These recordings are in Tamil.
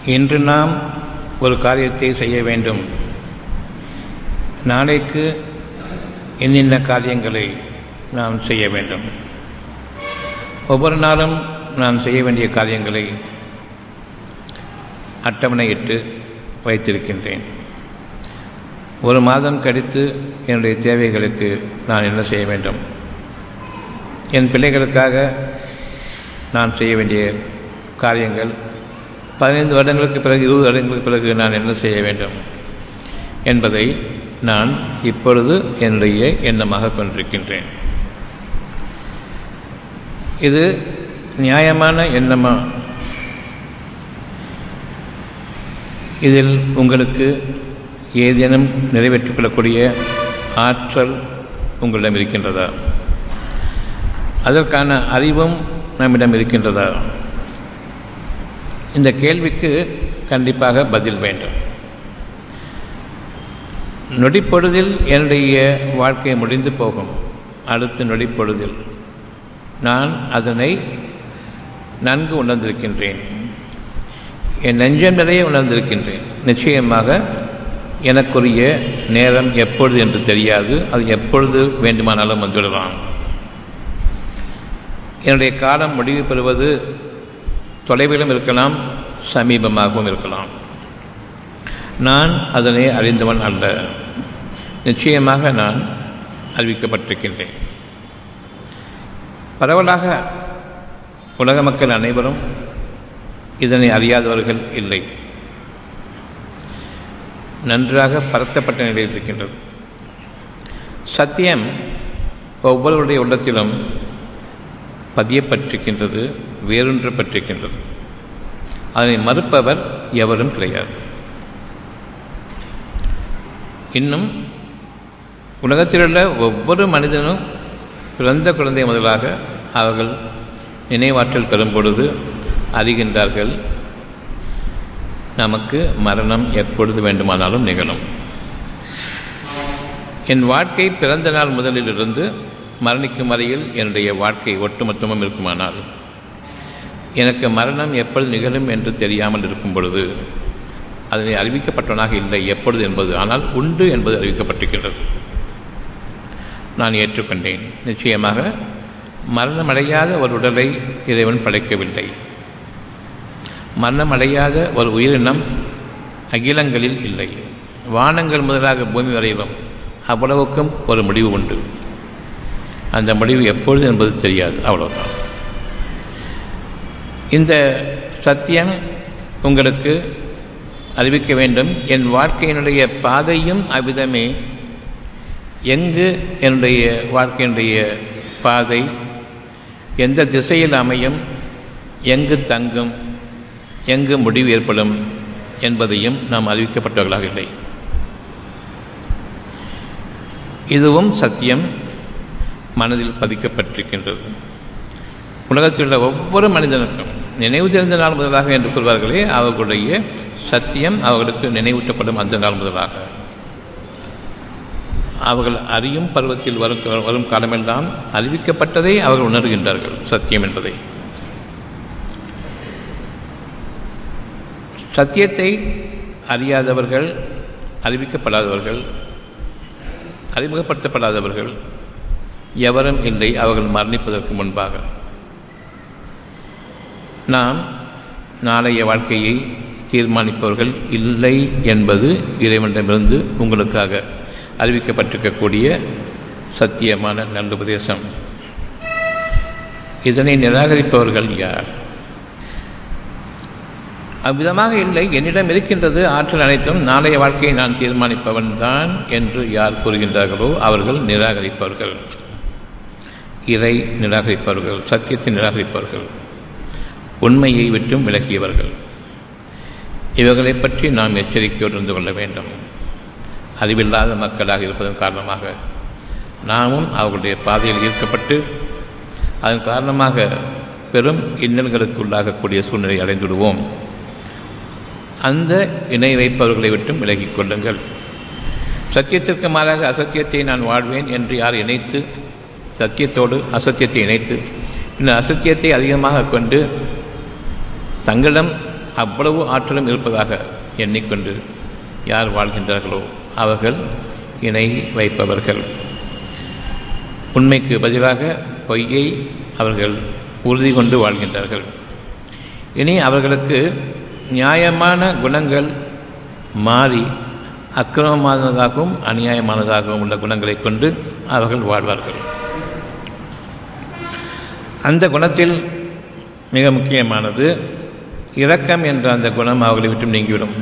இன்று நாம் ஒரு காரியத்தை செய்ய வேண்டும் நாளைக்கு இன்னின்ன காரியங்களை நாம் செய்ய வேண்டும் ஒவ்வொரு நாளும் நான் செய்ய வேண்டிய காரியங்களை அட்டவணையிட்டு வைத்திருக்கின்றேன் ஒரு மாதம் கழித்து என்னுடைய தேவைகளுக்கு நான் என்ன செய்ய வேண்டும் என் பிள்ளைகளுக்காக நான் செய்ய வேண்டிய காரியங்கள் பதினைந்து வருடங்களுக்கு பிறகு இருபது வருடங்களுக்கு பிறகு நான் என்ன செய்ய வேண்டும் என்பதை நான் இப்பொழுது என்னுடைய எண்ணமாக கொண்டிருக்கின்றேன் இது நியாயமான எண்ணமா இதில் உங்களுக்கு ஏதேனும் நிறைவேற்றிக் கொள்ளக்கூடிய ஆற்றல் உங்களிடம் இருக்கின்றதா அதற்கான அறிவும் நம்மிடம் இருக்கின்றதா இந்த கேள்விக்கு கண்டிப்பாக பதில் வேண்டும் நொடிப்பொழுதில் என்னுடைய வாழ்க்கை முடிந்து போகும் அடுத்த நொடிப்பொழுதில் நான் அதனை நன்கு உணர்ந்திருக்கின்றேன் என் நெஞ்சம் நிறைய உணர்ந்திருக்கின்றேன் நிச்சயமாக எனக்குரிய நேரம் எப்பொழுது என்று தெரியாது அது எப்பொழுது வேண்டுமானாலும் வந்துவிடலாம் என்னுடைய காலம் முடிவு பெறுவது தொலைவிலும் இருக்கலாம் சமீபமாகவும் இருக்கலாம் நான் அதனை அறிந்தவன் அல்ல நிச்சயமாக நான் அறிவிக்கப்பட்டிருக்கின்றேன் பரவலாக உலக மக்கள் அனைவரும் இதனை அறியாதவர்கள் இல்லை நன்றாக பரத்தப்பட்ட நிலையில் இருக்கின்றது சத்தியம் ஒவ்வொருவருடைய உள்ளத்திலும் பதியப்பட்டிருக்கின்றது வேறொன்றப்பட்டிருக்கின்றது அதனை மறுப்பவர் எவரும் கிடையாது இன்னும் உலகத்திலுள்ள ஒவ்வொரு மனிதனும் பிறந்த குழந்தை முதலாக அவர்கள் நினைவாற்றல் பெறும் பொழுது அறிகின்றார்கள் நமக்கு மரணம் எப்பொழுது வேண்டுமானாலும் நிகழும் என் வாழ்க்கை பிறந்த நாள் முதலிலிருந்து மரணிக்கும் வரையில் என்னுடைய வாழ்க்கை ஒட்டுமொத்தமும் இருக்குமானால் எனக்கு மரணம் எப்பொழுது நிகழும் என்று தெரியாமல் இருக்கும் பொழுது அதனை அறிவிக்கப்பட்டவனாக இல்லை எப்பொழுது என்பது ஆனால் உண்டு என்பது அறிவிக்கப்பட்டிருக்கின்றது நான் ஏற்றுக்கொண்டேன் நிச்சயமாக மரணமடையாத ஒரு உடலை இறைவன் படைக்கவில்லை மரணமடையாத ஒரு உயிரினம் அகிலங்களில் இல்லை வானங்கள் முதலாக பூமி வரையிலும் அவ்வளவுக்கும் ஒரு முடிவு உண்டு அந்த முடிவு எப்பொழுது என்பது தெரியாது அவ்வளவுதான் இந்த சத்தியம் உங்களுக்கு அறிவிக்க வேண்டும் என் வாழ்க்கையினுடைய பாதையும் அவ்விதமே எங்கு என்னுடைய வாழ்க்கையினுடைய பாதை எந்த திசையில் அமையும் எங்கு தங்கும் எங்கு முடிவு ஏற்படும் என்பதையும் நாம் அறிவிக்கப்பட்டவர்களாக இல்லை இதுவும் சத்தியம் மனதில் பதிக்கப்பட்டிருக்கின்றது உலகத்தில் உள்ள ஒவ்வொரு மனிதனுக்கும் நினைவு தெரிந்த நாள் முதலாக என்று கூறுவார்களே அவர்களுடைய சத்தியம் அவர்களுக்கு நினைவூட்டப்படும் அந்த நாள் முதலாக அவர்கள் அறியும் பருவத்தில் வரும் வரும் காலமெல்லாம் அறிவிக்கப்பட்டதை அவர்கள் உணர்கின்றார்கள் சத்தியம் என்பதை சத்தியத்தை அறியாதவர்கள் அறிவிக்கப்படாதவர்கள் அறிமுகப்படுத்தப்படாதவர்கள் எவரும் இல்லை அவர்கள் மரணிப்பதற்கு முன்பாக நாம் நாளைய வாழ்க்கையை தீர்மானிப்பவர்கள் இல்லை என்பது இறைவனிடமிருந்து உங்களுக்காக அறிவிக்கப்பட்டிருக்கக்கூடிய சத்தியமான நல்லுபதேசம் இதனை நிராகரிப்பவர்கள் யார் அவ்விதமாக இல்லை என்னிடம் இருக்கின்றது ஆற்றல் அனைத்தும் நாளைய வாழ்க்கையை நான் தீர்மானிப்பவன் தான் என்று யார் கூறுகின்றார்களோ அவர்கள் நிராகரிப்பவர்கள் இறை நிராகரிப்பவர்கள் சத்தியத்தை நிராகரிப்பவர்கள் உண்மையை விட்டும் விலகியவர்கள் இவர்களை பற்றி நாம் எச்சரிக்கையோடு இருந்து கொள்ள வேண்டும் அறிவில்லாத மக்களாக இருப்பதன் காரணமாக நாமும் அவர்களுடைய பாதையில் ஈர்க்கப்பட்டு அதன் காரணமாக பெரும் இன்னல்களுக்கு உள்ளாகக்கூடிய சூழ்நிலை அடைந்துவிடுவோம் அந்த இணை வைப்பவர்களை விட்டும் விலகிக் கொள்ளுங்கள் சத்தியத்திற்கு மாறாக அசத்தியத்தை நான் வாழ்வேன் என்று யார் இணைத்து சத்தியத்தோடு அசத்தியத்தை இணைத்து பின்னர் அசத்தியத்தை அதிகமாக கொண்டு தங்களிடம் அவ்வளவு ஆற்றலும் இருப்பதாக எண்ணிக்கொண்டு யார் வாழ்கின்றார்களோ அவர்கள் இணை வைப்பவர்கள் உண்மைக்கு பதிலாக பொய்யை அவர்கள் உறுதி கொண்டு வாழ்கின்றார்கள் இனி அவர்களுக்கு நியாயமான குணங்கள் மாறி அக்கிரமமானதாகவும் அநியாயமானதாகவும் உள்ள குணங்களை கொண்டு அவர்கள் வாழ்வார்கள் அந்த குணத்தில் மிக முக்கியமானது இரக்கம் என்ற அந்த குணம் அவர்களை விட்டு நீங்கிவிடும்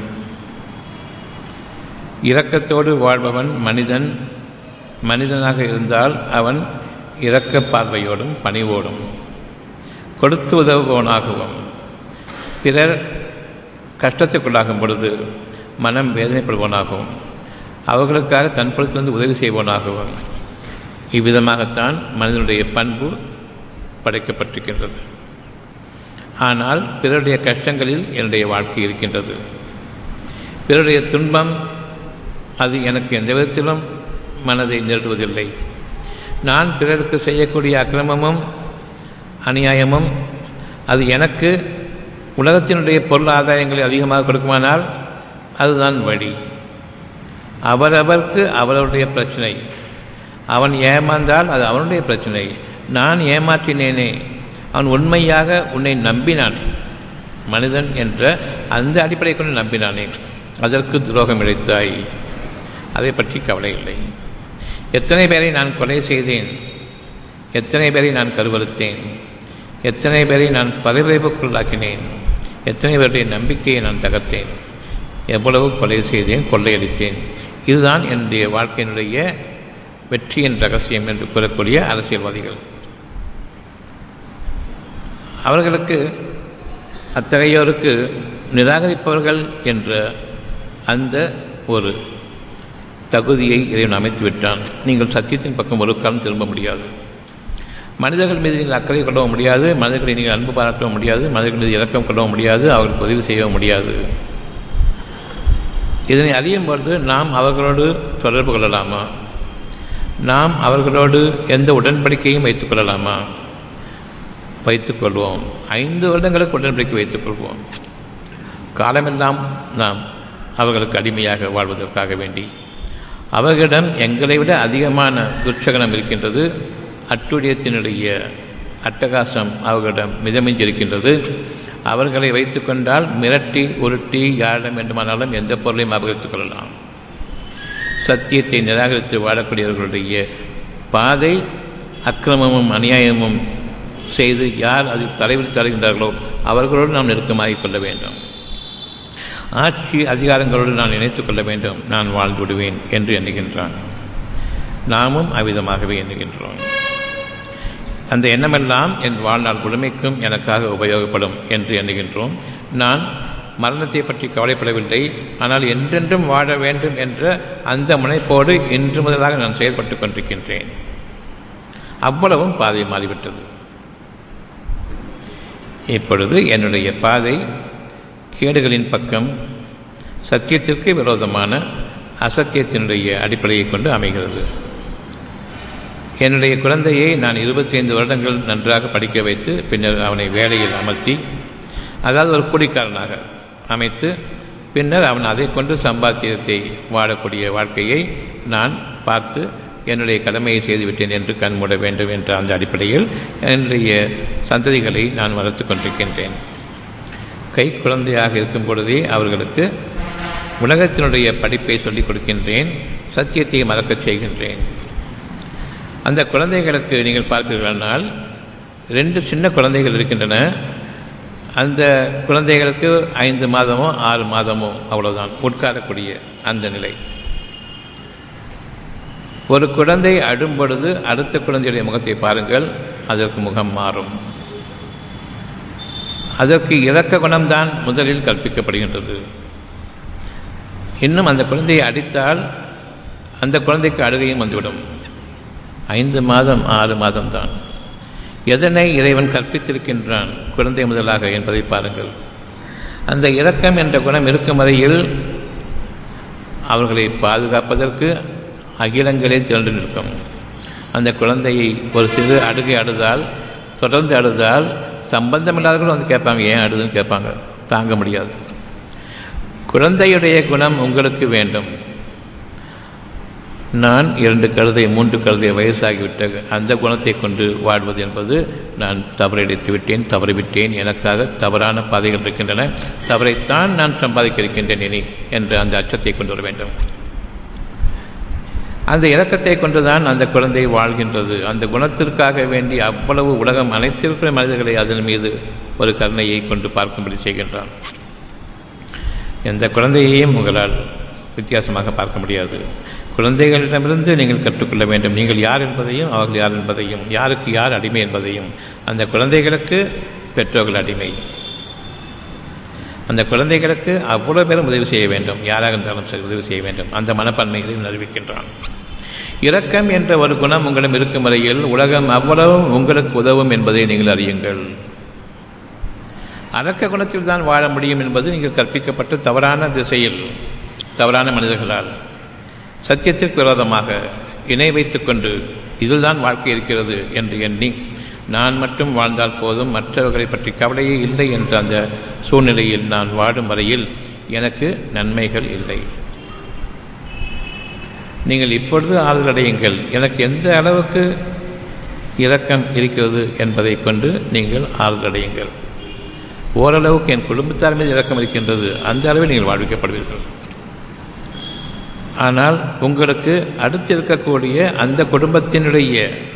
இரக்கத்தோடு வாழ்பவன் மனிதன் மனிதனாக இருந்தால் அவன் இரக்க பார்வையோடும் பணிவோடும் கொடுத்து உதவுபவனாகவும் பிறர் கஷ்டத்துக்குள்ளாகும் பொழுது மனம் வேதனைப்படுவனாகவும் அவர்களுக்காக தன் புறத்திலிருந்து உதவி செய்வனாகவும் இவ்விதமாகத்தான் மனிதனுடைய பண்பு படைக்கப்பட்டிருக்கின்றது ஆனால் பிறருடைய கஷ்டங்களில் என்னுடைய வாழ்க்கை இருக்கின்றது பிறருடைய துன்பம் அது எனக்கு எந்த விதத்திலும் மனதை நிறுத்துவதில்லை நான் பிறருக்கு செய்யக்கூடிய அக்கிரமமும் அநியாயமும் அது எனக்கு உலகத்தினுடைய பொருள் ஆதாயங்களை அதிகமாக கொடுக்குமானால் அதுதான் வழி அவரவருக்கு அவரவருடைய பிரச்சனை அவன் ஏமாந்தால் அது அவனுடைய பிரச்சனை நான் ஏமாற்றினேனே அவன் உண்மையாக உன்னை நம்பினான் மனிதன் என்ற அந்த அடிப்படை கொண்டு நம்பினானே அதற்கு துரோகம் இழைத்தாய் அதை பற்றி கவலை இல்லை எத்தனை பேரை நான் கொலை செய்தேன் எத்தனை பேரை நான் கருவறுத்தேன் எத்தனை பேரை நான் பதவிப்புக்குள்ளாக்கினேன் எத்தனை பேருடைய நம்பிக்கையை நான் தகர்த்தேன் எவ்வளவு கொலை செய்தேன் கொள்ளையடித்தேன் இதுதான் என்னுடைய வாழ்க்கையினுடைய வெற்றியின் ரகசியம் என்று கூறக்கூடிய அரசியல்வாதிகள் அவர்களுக்கு அத்தகையோருக்கு நிராகரிப்பவர்கள் என்ற அந்த ஒரு தகுதியை இறைவன் அமைத்து விட்டான் நீங்கள் சத்தியத்தின் பக்கம் ஒரு காலம் திரும்ப முடியாது மனிதர்கள் மீது நீங்கள் அக்கறை கொள்ளவும் முடியாது மனிதர்களை நீங்கள் அன்பு பாராட்டவும் முடியாது மனிதர்கள் மீது இறக்கம் கொள்ளவும் முடியாது அவர்களுக்கு உதவி செய்யவும் முடியாது இதனை அறியும் பொழுது நாம் அவர்களோடு தொடர்பு கொள்ளலாமா நாம் அவர்களோடு எந்த உடன்படிக்கையும் வைத்துக் கொள்ளலாமா வைத்துக்கொள்வோம் ஐந்து வருடங்களுக்கு உடன்படிக்கை வைத்துக்கொள்வோம் காலமெல்லாம் நாம் அவர்களுக்கு அடிமையாக வாழ்வதற்காக வேண்டி அவர்களிடம் எங்களை விட அதிகமான துர்ச்சகனம் இருக்கின்றது அட்டுழியத்தினுடைய அட்டகாசம் அவர்களிடம் மிதமிஞ்சிருக்கின்றது அவர்களை வைத்துக்கொண்டால் மிரட்டி உருட்டி யாரிடம் வேண்டுமானாலும் எந்த பொருளையும் அபகரித்துக் கொள்ளலாம் சத்தியத்தை நிராகரித்து வாழக்கூடியவர்களுடைய பாதை அக்கிரமமும் அநியாயமும் செய்து யார் அதில் தலைவில் தருகின்றார்களோ அவர்களோடு நாம் நெருக்கமாகிக் கொள்ள வேண்டும் ஆட்சி அதிகாரங்களோடு நான் இணைத்துக் கொள்ள வேண்டும் நான் வாழ்ந்து விடுவேன் என்று எண்ணுகின்றான் நாமும் அவ்விதமாகவே எண்ணுகின்றோம் அந்த எண்ணமெல்லாம் என் வாழ்நாள் முழுமைக்கும் எனக்காக உபயோகப்படும் என்று எண்ணுகின்றோம் நான் மரணத்தை பற்றி கவலைப்படவில்லை ஆனால் என்றென்றும் வாழ வேண்டும் என்ற அந்த முனைப்போடு இன்று முதலாக நான் செயல்பட்டு கொண்டிருக்கின்றேன் அவ்வளவும் பாதை மாறிவிட்டது இப்பொழுது என்னுடைய பாதை கேடுகளின் பக்கம் சத்தியத்திற்கு விரோதமான அசத்தியத்தினுடைய அடிப்படையை கொண்டு அமைகிறது என்னுடைய குழந்தையை நான் இருபத்தைந்து வருடங்கள் நன்றாக படிக்க வைத்து பின்னர் அவனை வேலையில் அமர்த்தி அதாவது ஒரு குடிக்காரனாக அமைத்து பின்னர் அவன் அதை கொண்டு சம்பாத்தியத்தை வாழக்கூடிய வாழ்க்கையை நான் பார்த்து என்னுடைய கடமையை செய்துவிட்டேன் என்று கண்மூட வேண்டும் என்ற அந்த அடிப்படையில் என்னுடைய சந்ததிகளை நான் வளர்த்து கொண்டிருக்கின்றேன் கை குழந்தையாக இருக்கும் பொழுதே அவர்களுக்கு உலகத்தினுடைய படிப்பை சொல்லிக் கொடுக்கின்றேன் சத்தியத்தை மறக்கச் செய்கின்றேன் அந்த குழந்தைகளுக்கு நீங்கள் பார்ப்பீர்களானால் ரெண்டு சின்ன குழந்தைகள் இருக்கின்றன அந்த குழந்தைகளுக்கு ஐந்து மாதமோ ஆறு மாதமோ அவ்வளோதான் உட்காரக்கூடிய அந்த நிலை ஒரு குழந்தை அடும் பொழுது அடுத்த குழந்தையுடைய முகத்தை பாருங்கள் அதற்கு முகம் மாறும் அதற்கு இரக்க குணம்தான் முதலில் கற்பிக்கப்படுகின்றது இன்னும் அந்த குழந்தையை அடித்தால் அந்த குழந்தைக்கு அழுகையும் வந்துவிடும் ஐந்து மாதம் ஆறு மாதம் தான் எதனை இறைவன் கற்பித்திருக்கின்றான் குழந்தை முதலாக என்பதை பாருங்கள் அந்த இரக்கம் என்ற குணம் இருக்கும் வரையில் அவர்களை பாதுகாப்பதற்கு அகிலங்களே திரண்டு நிற்கும் அந்த குழந்தையை ஒரு சிறு அழுகை அழுதால் தொடர்ந்து அழுதால் சம்பந்தமில்லாதவர்களும் வந்து கேட்பாங்க ஏன் அழுதுன்னு கேட்பாங்க தாங்க முடியாது குழந்தையுடைய குணம் உங்களுக்கு வேண்டும் நான் இரண்டு கழுதை மூன்று கழுதை வயசாகிவிட்ட அந்த குணத்தை கொண்டு வாழ்வது என்பது நான் தவறடித்து விட்டேன் தவறிவிட்டேன் எனக்காக தவறான பாதைகள் இருக்கின்றன தவறைத்தான் நான் சம்பாதிக்க இருக்கின்றேன் இனி என்ற அந்த அச்சத்தை கொண்டு வர வேண்டும் அந்த இலக்கத்தை கொண்டுதான் அந்த குழந்தை வாழ்கின்றது அந்த குணத்திற்காக வேண்டி அவ்வளவு உலகம் அனைத்திருக்கிற மனிதர்களை அதன் மீது ஒரு கருணையை கொண்டு பார்க்கும்படி செய்கின்றான் எந்த குழந்தையையும் உங்களால் வித்தியாசமாக பார்க்க முடியாது குழந்தைகளிடமிருந்து நீங்கள் கற்றுக்கொள்ள வேண்டும் நீங்கள் யார் என்பதையும் அவர்கள் யார் என்பதையும் யாருக்கு யார் அடிமை என்பதையும் அந்த குழந்தைகளுக்கு பெற்றோர்கள் அடிமை அந்த குழந்தைகளுக்கு அவ்வளோ பேரும் உதவி செய்ய வேண்டும் யாராக இருந்தாலும் சரி உதவி செய்ய வேண்டும் அந்த மனப்பான்மைகளை அறிவிக்கின்றான் இரக்கம் என்ற ஒரு குணம் உங்களிடம் இருக்கும் வரையில் உலகம் அவ்வளவும் உங்களுக்கு உதவும் என்பதை நீங்கள் அறியுங்கள் அரக்க குணத்தில் தான் வாழ முடியும் என்பது நீங்கள் கற்பிக்கப்பட்ட தவறான திசையில் தவறான மனிதர்களால் சத்தியத்திற்கு விரோதமாக இணை வைத்துக்கொண்டு இதில்தான் வாழ்க்கை இருக்கிறது என்று எண்ணி நான் மட்டும் வாழ்ந்தால் போதும் மற்றவர்களை பற்றி கவலையே இல்லை என்ற அந்த சூழ்நிலையில் நான் வாடும் வரையில் எனக்கு நன்மைகள் இல்லை நீங்கள் இப்பொழுது ஆறுதலடையுங்கள் எனக்கு எந்த அளவுக்கு இரக்கம் இருக்கிறது என்பதை கொண்டு நீங்கள் ஆறுதலடையுங்கள் ஓரளவுக்கு என் குடும்பத்தார் மீது இரக்கம் இருக்கின்றது அந்த அளவில் நீங்கள் வாழ்விக்கப்படுவீர்கள் ஆனால் உங்களுக்கு அடுத்து இருக்கக்கூடிய அந்த குடும்பத்தினுடைய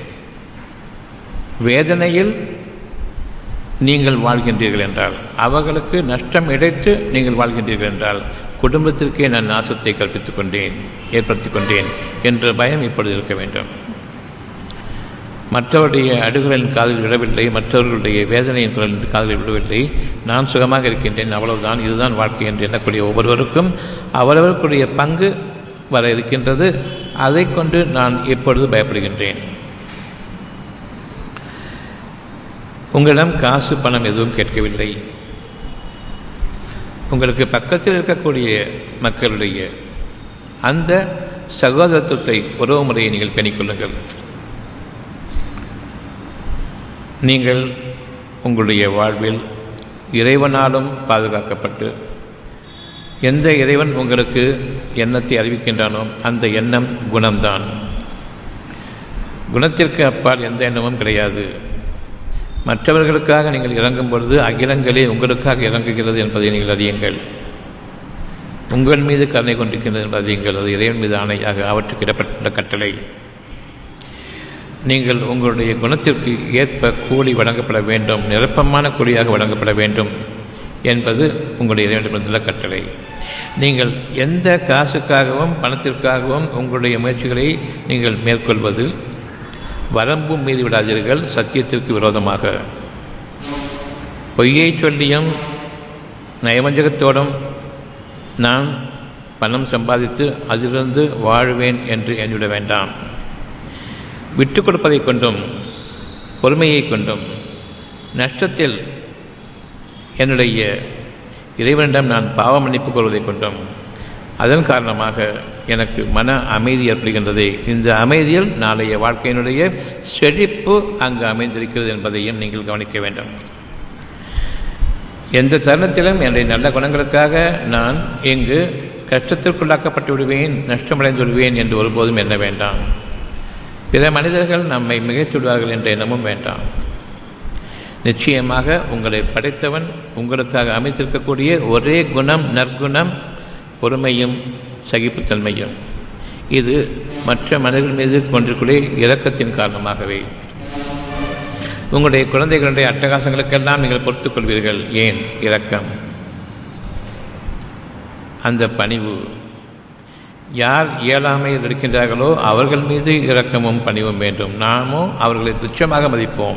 வேதனையில் நீங்கள் வாழ்கின்றீர்கள் என்றால் அவர்களுக்கு நஷ்டம் இழைத்து நீங்கள் வாழ்கின்றீர்கள் என்றால் குடும்பத்திற்கே நான் நாசத்தை கற்பித்துக் கொண்டேன் ஏற்படுத்தி கொண்டேன் என்ற பயம் இப்பொழுது இருக்க வேண்டும் மற்றவருடைய அடுகுகளின் காதில் விடவில்லை மற்றவர்களுடைய வேதனையின் குரலின் காதில் விடவில்லை நான் சுகமாக இருக்கின்றேன் அவ்வளவுதான் இதுதான் வாழ்க்கை என்று எண்ணக்கூடிய ஒவ்வொருவருக்கும் அவரவருக்குரிய பங்கு வர இருக்கின்றது அதை கொண்டு நான் எப்பொழுது பயப்படுகின்றேன் உங்களிடம் காசு பணம் எதுவும் கேட்கவில்லை உங்களுக்கு பக்கத்தில் இருக்கக்கூடிய மக்களுடைய அந்த சகோதரத்துவத்தை உறவு முறையை நீங்கள் பேணிக்கொள்ளுங்கள் நீங்கள் உங்களுடைய வாழ்வில் இறைவனாலும் பாதுகாக்கப்பட்டு எந்த இறைவன் உங்களுக்கு எண்ணத்தை அறிவிக்கின்றானோ அந்த எண்ணம் குணம்தான் குணத்திற்கு அப்பால் எந்த எண்ணமும் கிடையாது மற்றவர்களுக்காக நீங்கள் இறங்கும் பொழுது அகிலங்களே உங்களுக்காக இறங்குகிறது என்பதை நீங்கள் அறியுங்கள் உங்கள் மீது கருணை கொண்டிருக்கின்றது என்பதை அறியுங்கள் அது இறைவன் மீது ஆணையாக அவற்றுக்கு இடப்பட்டுள்ள கட்டளை நீங்கள் உங்களுடைய குணத்திற்கு ஏற்ப கூலி வழங்கப்பட வேண்டும் நிரப்பமான கூலியாக வழங்கப்பட வேண்டும் என்பது உங்களுடைய இறைவனிடமிருந்துள்ள கட்டளை நீங்கள் எந்த காசுக்காகவும் பணத்திற்காகவும் உங்களுடைய முயற்சிகளை நீங்கள் மேற்கொள்வது வரம்பு மீறி விடாதீர்கள் சத்தியத்திற்கு விரோதமாக பொய்யை சொல்லியும் நயவஞ்சகத்தோடும் நான் பணம் சம்பாதித்து அதிலிருந்து வாழ்வேன் என்று எண்ணிவிட வேண்டாம் விட்டு கொடுப்பதை கொண்டும் பொறுமையை கொண்டும் நஷ்டத்தில் என்னுடைய இறைவனிடம் நான் பாவ மன்னிப்பு கொள்வதை கொண்டும் அதன் காரணமாக எனக்கு மன அமைதி ஏற்படுகின்றது இந்த அமைதியில் நாளைய வாழ்க்கையினுடைய செழிப்பு அங்கு அமைந்திருக்கிறது என்பதையும் நீங்கள் கவனிக்க வேண்டும் எந்த தருணத்திலும் என்னுடைய நல்ல குணங்களுக்காக நான் இங்கு கஷ்டத்திற்குள்ளாக்கப்பட்டு விடுவேன் நஷ்டமடைந்து விடுவேன் என்று ஒருபோதும் எண்ண வேண்டாம் பிற மனிதர்கள் நம்மை மிகைத்துடுவார்கள் என்ற எண்ணமும் வேண்டாம் நிச்சயமாக உங்களை படைத்தவன் உங்களுக்காக அமைத்திருக்கக்கூடிய ஒரே குணம் நற்குணம் பொறுமையும் சகிப்புத்தன்மையும் இது மற்ற மனிதர்கள் மீது கொண்டிருக்கூடிய இரக்கத்தின் காரணமாகவே உங்களுடைய குழந்தைகளுடைய அட்டகாசங்களுக்கெல்லாம் நீங்கள் பொறுத்துக் கொள்வீர்கள் ஏன் இரக்கம் அந்த பணிவு யார் இயலாமையில் இருக்கின்றார்களோ அவர்கள் மீது இரக்கமும் பணிவும் வேண்டும் நாமோ அவர்களை துச்சமாக மதிப்போம்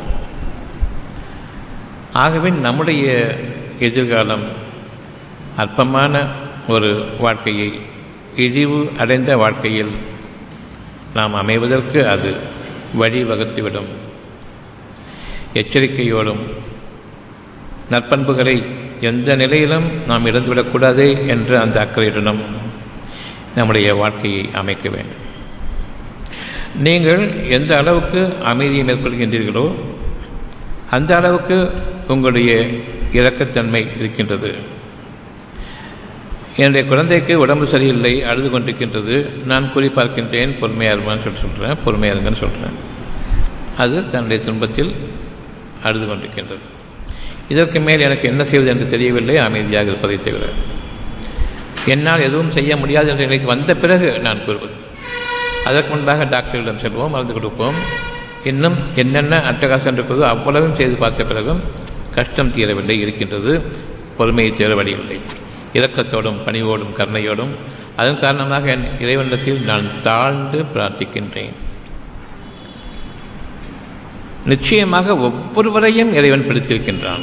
ஆகவே நம்முடைய எதிர்காலம் அற்பமான ஒரு வாழ்க்கையை இழிவு அடைந்த வாழ்க்கையில் நாம் அமைவதற்கு அது வழிவகுத்துவிடும் எச்சரிக்கையோடும் நற்பண்புகளை எந்த நிலையிலும் நாம் இழந்துவிடக்கூடாது என்ற அந்த அக்கறையுடனும் நம்முடைய வாழ்க்கையை அமைக்க வேண்டும் நீங்கள் எந்த அளவுக்கு அமைதியை மேற்கொள்கின்றீர்களோ அந்த அளவுக்கு உங்களுடைய இரக்கத்தன்மை இருக்கின்றது என்னுடைய குழந்தைக்கு உடம்பு சரியில்லை அழுது கொண்டிருக்கின்றது நான் கூறி பார்க்கின்றேன் பொறுமையாக இருமான்னு சொல்லி சொல்கிறேன் பொறுமையாக இருங்கன்னு சொல்கிறேன் அது தன்னுடைய துன்பத்தில் அழுது கொண்டிருக்கின்றது இதற்கு மேல் எனக்கு என்ன செய்வது என்று தெரியவில்லை அமைதியாக இருப்பதை தவிர என்னால் எதுவும் செய்ய முடியாது என்ற நிலைக்கு வந்த பிறகு நான் கூறுவது அதற்கு முன்பாக டாக்டர்களிடம் செல்வோம் மருந்து கொடுப்போம் இன்னும் என்னென்ன அட்டகாசம் இருக்கிறதோ அவ்வளவும் செய்து பார்த்த பிறகும் கஷ்டம் தீரவில்லை இருக்கின்றது பொறுமையை தீர வழியில்லை இரக்கத்தோடும் பணிவோடும் கருணையோடும் அதன் காரணமாக என் இறைவனிடத்தில் நான் தாழ்ந்து பிரார்த்திக்கின்றேன் நிச்சயமாக ஒவ்வொருவரையும் இறைவன் பிடித்திருக்கின்றான்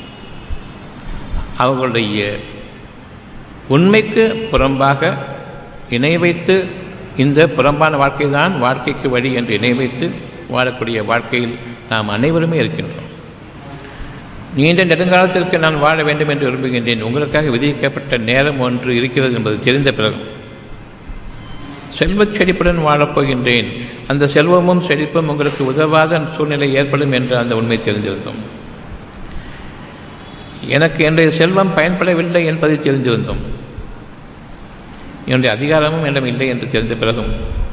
அவர்களுடைய உண்மைக்கு புறம்பாக இணை வைத்து இந்த புறம்பான வாழ்க்கை தான் வாழ்க்கைக்கு வழி என்று இணை வைத்து வாழக்கூடிய வாழ்க்கையில் நாம் அனைவருமே இருக்கின்றோம் நீண்ட நெடுங்காலத்திற்கு நான் வாழ வேண்டும் என்று விரும்புகின்றேன் உங்களுக்காக விதிக்கப்பட்ட நேரம் ஒன்று இருக்கிறது என்பது தெரிந்த பிறகு செல்வச் செழிப்புடன் வாழப்போகின்றேன் அந்த செல்வமும் செழிப்பும் உங்களுக்கு உதவாத சூழ்நிலை ஏற்படும் என்று அந்த உண்மை தெரிந்திருந்தோம் எனக்கு என்னுடைய செல்வம் பயன்படவில்லை என்பதை தெரிந்திருந்தோம் என்னுடைய அதிகாரமும் என்னிடம் இல்லை என்று தெரிந்த பிறகும்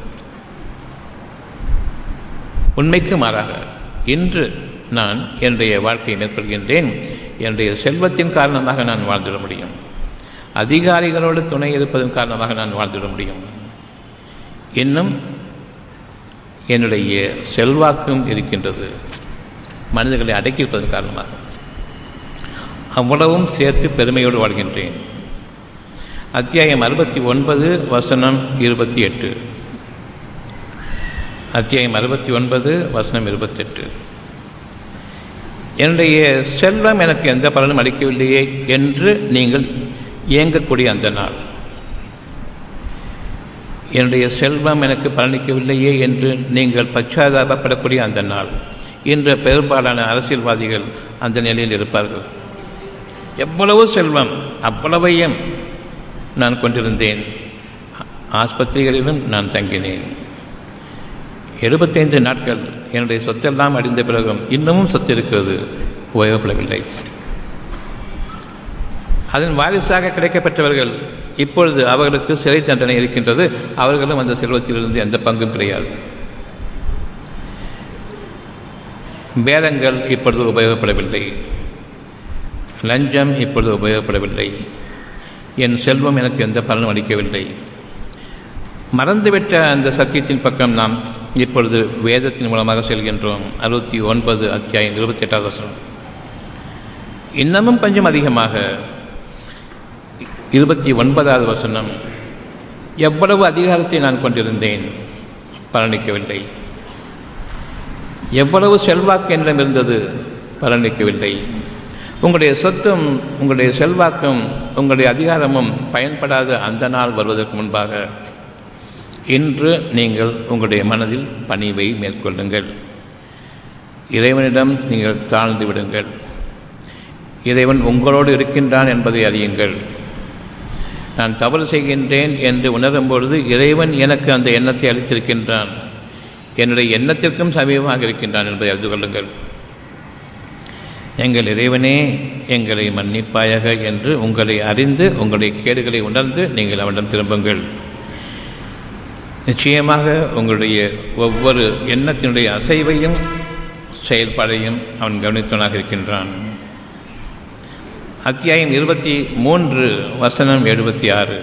உண்மைக்கு மாறாக இன்று நான் என்னுடைய வாழ்க்கையை மேற்கொள்கின்றேன் என்னுடைய செல்வத்தின் காரணமாக நான் வாழ்ந்திட முடியும் அதிகாரிகளோடு துணை இருப்பதன் காரணமாக நான் வாழ்ந்திட முடியும் இன்னும் என்னுடைய செல்வாக்கும் இருக்கின்றது மனிதர்களை அடக்கியிருப்பதன் காரணமாக அவ்வளவும் சேர்த்து பெருமையோடு வாழ்கின்றேன் அத்தியாயம் அறுபத்தி ஒன்பது வசனம் இருபத்தி எட்டு அத்தியாயம் அறுபத்தி ஒன்பது வசனம் இருபத்தெட்டு என்னுடைய செல்வம் எனக்கு எந்த பலனும் அளிக்கவில்லையே என்று நீங்கள் இயங்கக்கூடிய அந்த நாள் என்னுடைய செல்வம் எனக்கு பலனிக்கவில்லையே என்று நீங்கள் பச்சாதாபப்படக்கூடிய அந்த நாள் இன்று பெரும்பாலான அரசியல்வாதிகள் அந்த நிலையில் இருப்பார்கள் எவ்வளவு செல்வம் அவ்வளவையும் நான் கொண்டிருந்தேன் ஆஸ்பத்திரிகளிலும் நான் தங்கினேன் எழுபத்தைந்து நாட்கள் என்னுடைய சொத்தெல்லாம் அடைந்த பிறகும் இன்னமும் சொத்து இருக்கிறது உபயோகப்படவில்லை அதன் வாரிசாக கிடைக்கப்பட்டவர்கள் இப்பொழுது அவர்களுக்கு சிறை தண்டனை இருக்கின்றது அவர்களும் அந்த செல்வத்திலிருந்து எந்த பங்கும் கிடையாது பேதங்கள் இப்பொழுது உபயோகப்படவில்லை லஞ்சம் இப்பொழுது உபயோகப்படவில்லை என் செல்வம் எனக்கு எந்த பலனும் அளிக்கவில்லை மறந்துவிட்ட அந்த சத்தியத்தின் பக்கம் நாம் இப்பொழுது வேதத்தின் மூலமாக செல்கின்றோம் அறுபத்தி ஒன்பது அத்தியாயம் இருபத்தி எட்டாவது வருஷம் இன்னமும் கொஞ்சம் அதிகமாக இருபத்தி ஒன்பதாவது வசனம் எவ்வளவு அதிகாரத்தை நான் கொண்டிருந்தேன் பலனிக்கவில்லை எவ்வளவு செல்வாக்கு என்னிடம் இருந்தது பலனிக்கவில்லை உங்களுடைய சொத்தும் உங்களுடைய செல்வாக்கும் உங்களுடைய அதிகாரமும் பயன்படாத அந்த நாள் வருவதற்கு முன்பாக இன்று நீங்கள் உங்களுடைய மனதில் பணிவை மேற்கொள்ளுங்கள் இறைவனிடம் நீங்கள் தாழ்ந்து விடுங்கள் இறைவன் உங்களோடு இருக்கின்றான் என்பதை அறியுங்கள் நான் தவறு செய்கின்றேன் என்று உணரும் பொழுது இறைவன் எனக்கு அந்த எண்ணத்தை அளித்திருக்கின்றான் என்னுடைய எண்ணத்திற்கும் சமீபமாக இருக்கின்றான் என்பதை அறிந்து கொள்ளுங்கள் எங்கள் இறைவனே எங்களை மன்னிப்பாயாக என்று உங்களை அறிந்து உங்களுடைய கேடுகளை உணர்ந்து நீங்கள் அவனிடம் திரும்புங்கள் நிச்சயமாக உங்களுடைய ஒவ்வொரு எண்ணத்தினுடைய அசைவையும் செயல்பாடையும் அவன் கவனித்தவனாக இருக்கின்றான் அத்தியாயம் இருபத்தி மூன்று வசனம் எழுபத்தி ஆறு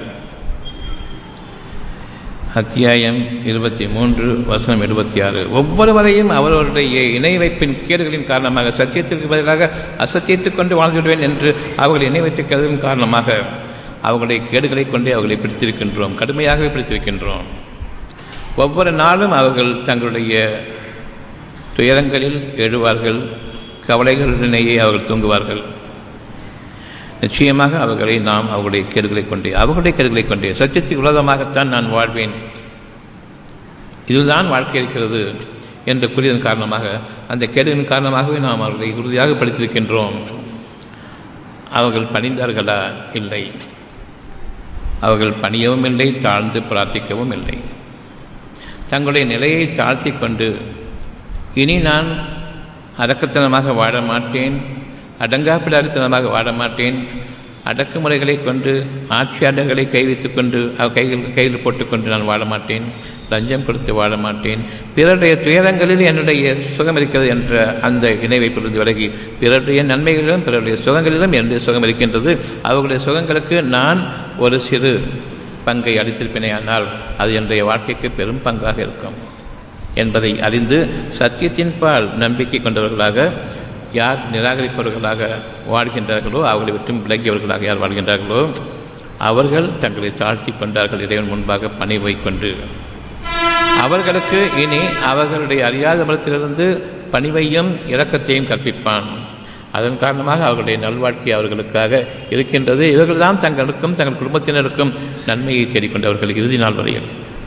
அத்தியாயம் இருபத்தி மூன்று வசனம் எழுபத்தி ஆறு ஒவ்வொருவரையும் அவர்களுடைய இணை வைப்பின் கேடுகளின் காரணமாக சத்தியத்திற்கு பதிலாக அசத்தியத்துக் கொண்டு வாழ்ந்து விடுவேன் என்று அவர்கள் இணை வைத்து கருதின் காரணமாக அவர்களுடைய கேடுகளை கொண்டே அவர்களை பிடித்திருக்கின்றோம் கடுமையாகவே பிடித்திருக்கின்றோம் ஒவ்வொரு நாளும் அவர்கள் தங்களுடைய துயரங்களில் எழுவார்கள் கவலைகளிடையே அவர்கள் தூங்குவார்கள் நிச்சயமாக அவர்களை நாம் அவர்களுடைய கேடுகளை கொண்டே அவர்களுடைய கேடுகளை கொண்டே சத்தியத்துக்கு விரோதமாகத்தான் நான் வாழ்வேன் இதுதான் வாழ்க்கை இருக்கிறது என்று கூறியதன் காரணமாக அந்த கேடுகளின் காரணமாகவே நாம் அவர்களை உறுதியாக படித்திருக்கின்றோம் அவர்கள் பணிந்தார்களா இல்லை அவர்கள் பணியவும் இல்லை தாழ்ந்து பிரார்த்திக்கவும் இல்லை தங்களுடைய நிலையை தாழ்த்தி கொண்டு இனி நான் அரக்கத்தனமாக வாழ மாட்டேன் அடங்காப்பிடாரித்தனமாக வாழ மாட்டேன் அடக்குமுறைகளை கொண்டு ஆட்சியாளர்களை கை வைத்துக் கொண்டு அவ் கையில் கையில் போட்டுக்கொண்டு நான் வாழ மாட்டேன் லஞ்சம் கொடுத்து வாழ மாட்டேன் பிறருடைய துயரங்களில் என்னுடைய சுகம் இருக்கிறது என்ற அந்த இணைவைப்பிலிருந்து விலகி பிறருடைய நன்மைகளிலும் பிறருடைய சுகங்களிலும் என்னுடைய சுகம் இருக்கின்றது அவர்களுடைய சுகங்களுக்கு நான் ஒரு சிறு பங்கை அளித்திருப்பேனேயானால் அது என்னுடைய வாழ்க்கைக்கு பெரும் பங்காக இருக்கும் என்பதை அறிந்து சத்தியத்தின் பால் நம்பிக்கை கொண்டவர்களாக யார் நிராகரிப்பவர்களாக வாழ்கின்றார்களோ அவர்களை விட்டும் விலகியவர்களாக யார் வாழ்கின்றார்களோ அவர்கள் தங்களை தாழ்த்தி கொண்டார்கள் இறைவன் முன்பாக பணிவை கொண்டு அவர்களுக்கு இனி அவர்களுடைய அறியாத பலத்திலிருந்து பணிவையும் இரக்கத்தையும் கற்பிப்பான் அதன் காரணமாக அவர்களுடைய நல்வாழ்க்கை அவர்களுக்காக இருக்கின்றது இவர்கள்தான் தங்களுக்கும் தங்கள் குடும்பத்தினருக்கும் நன்மையை தேடிக்கொண்டவர்கள் இறுதி நாள் வரையில்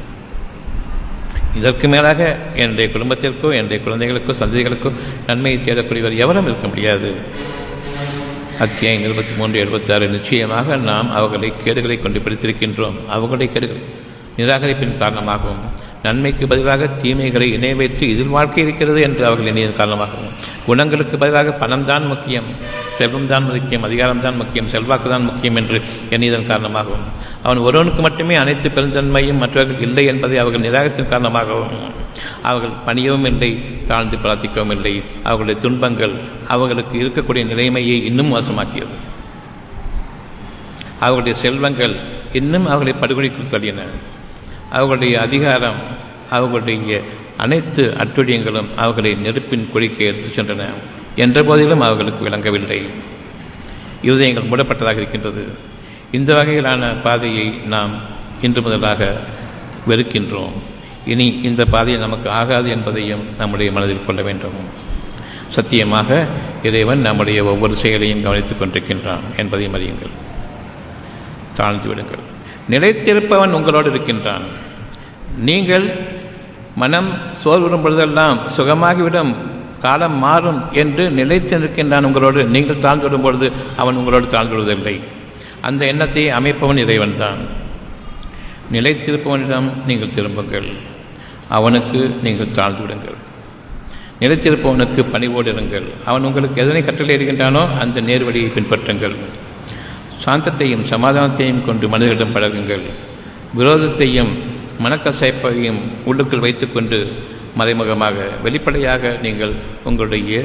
இதற்கு மேலாக என்னுடைய குடும்பத்திற்கோ என்னுடைய குழந்தைகளுக்கோ சந்ததிகளுக்கோ நன்மையை தேடக்கூடியவர் எவரும் இருக்க முடியாது அத்தியாயம் இருபத்தி மூன்று எழுபத்தாறு நிச்சயமாக நாம் அவர்களை கேடுகளை கொண்டு பிடித்திருக்கின்றோம் அவர்களுடைய கேடுகளை நிராகரிப்பின் காரணமாகவும் நன்மைக்கு பதிலாக தீமைகளை இணை வைத்து இதில் வாழ்க்கை இருக்கிறது என்று அவர்கள் எண்ணியதன் காரணமாகவும் குணங்களுக்கு பதிலாக பணம்தான் முக்கியம் செல்வம் தான் முக்கியம் அதிகாரம்தான் முக்கியம் செல்வாக்கு தான் முக்கியம் என்று எண்ணியதன் காரணமாகவும் அவன் ஒருவனுக்கு மட்டுமே அனைத்து பெருந்தன்மையும் மற்றவர்கள் இல்லை என்பதை அவர்கள் நிராகரித்தன் காரணமாகவும் அவர்கள் பணியவும் இல்லை தாழ்ந்து பிரார்த்திக்கவும் இல்லை அவர்களுடைய துன்பங்கள் அவர்களுக்கு இருக்கக்கூடிய நிலைமையை இன்னும் மோசமாக்கியது அவர்களுடைய செல்வங்கள் இன்னும் அவர்களை படுகொலைக்கு தள்ளின அவர்களுடைய அதிகாரம் அவர்களுடைய அனைத்து அட்டுழியங்களும் அவர்களை நெருப்பின் குழிக்கு எடுத்துச் சென்றன என்ற போதிலும் அவர்களுக்கு விளங்கவில்லை இருதயங்கள் மூடப்பட்டதாக இருக்கின்றது இந்த வகையிலான பாதையை நாம் இன்று முதலாக வெறுக்கின்றோம் இனி இந்த பாதை நமக்கு ஆகாது என்பதையும் நம்முடைய மனதில் கொள்ள வேண்டும் சத்தியமாக இறைவன் நம்முடைய ஒவ்வொரு செயலையும் கவனித்துக் கொண்டிருக்கின்றான் என்பதையும் அறியுங்கள் தாழ்ந்து விடுங்கள் நிலைத்திருப்பவன் உங்களோடு இருக்கின்றான் நீங்கள் மனம் சோர்வுறும் பொழுதெல்லாம் சுகமாகிவிடும் காலம் மாறும் என்று நிலைத்து நிற்கின்றான் உங்களோடு நீங்கள் தாழ்ந்து விடும் பொழுது அவன் உங்களோடு தாழ்ந்து விடுவதில்லை அந்த எண்ணத்தை அமைப்பவன் இறைவன் தான் நிலைத்திருப்பவனிடம் நீங்கள் திரும்புங்கள் அவனுக்கு நீங்கள் தாழ்ந்து விடுங்கள் நிலைத்திருப்பவனுக்கு பணிவோடு இருங்கள் அவன் உங்களுக்கு எதனை கட்டளையிடுகின்றானோ அந்த நேர்வழியை பின்பற்றுங்கள் சாந்தத்தையும் சமாதானத்தையும் கொண்டு மனிதர்களிடம் பழகுங்கள் விரோதத்தையும் மனக்கசைப்பையும் உள்ளுக்குள் வைத்துக்கொண்டு மறைமுகமாக வெளிப்படையாக நீங்கள் உங்களுடைய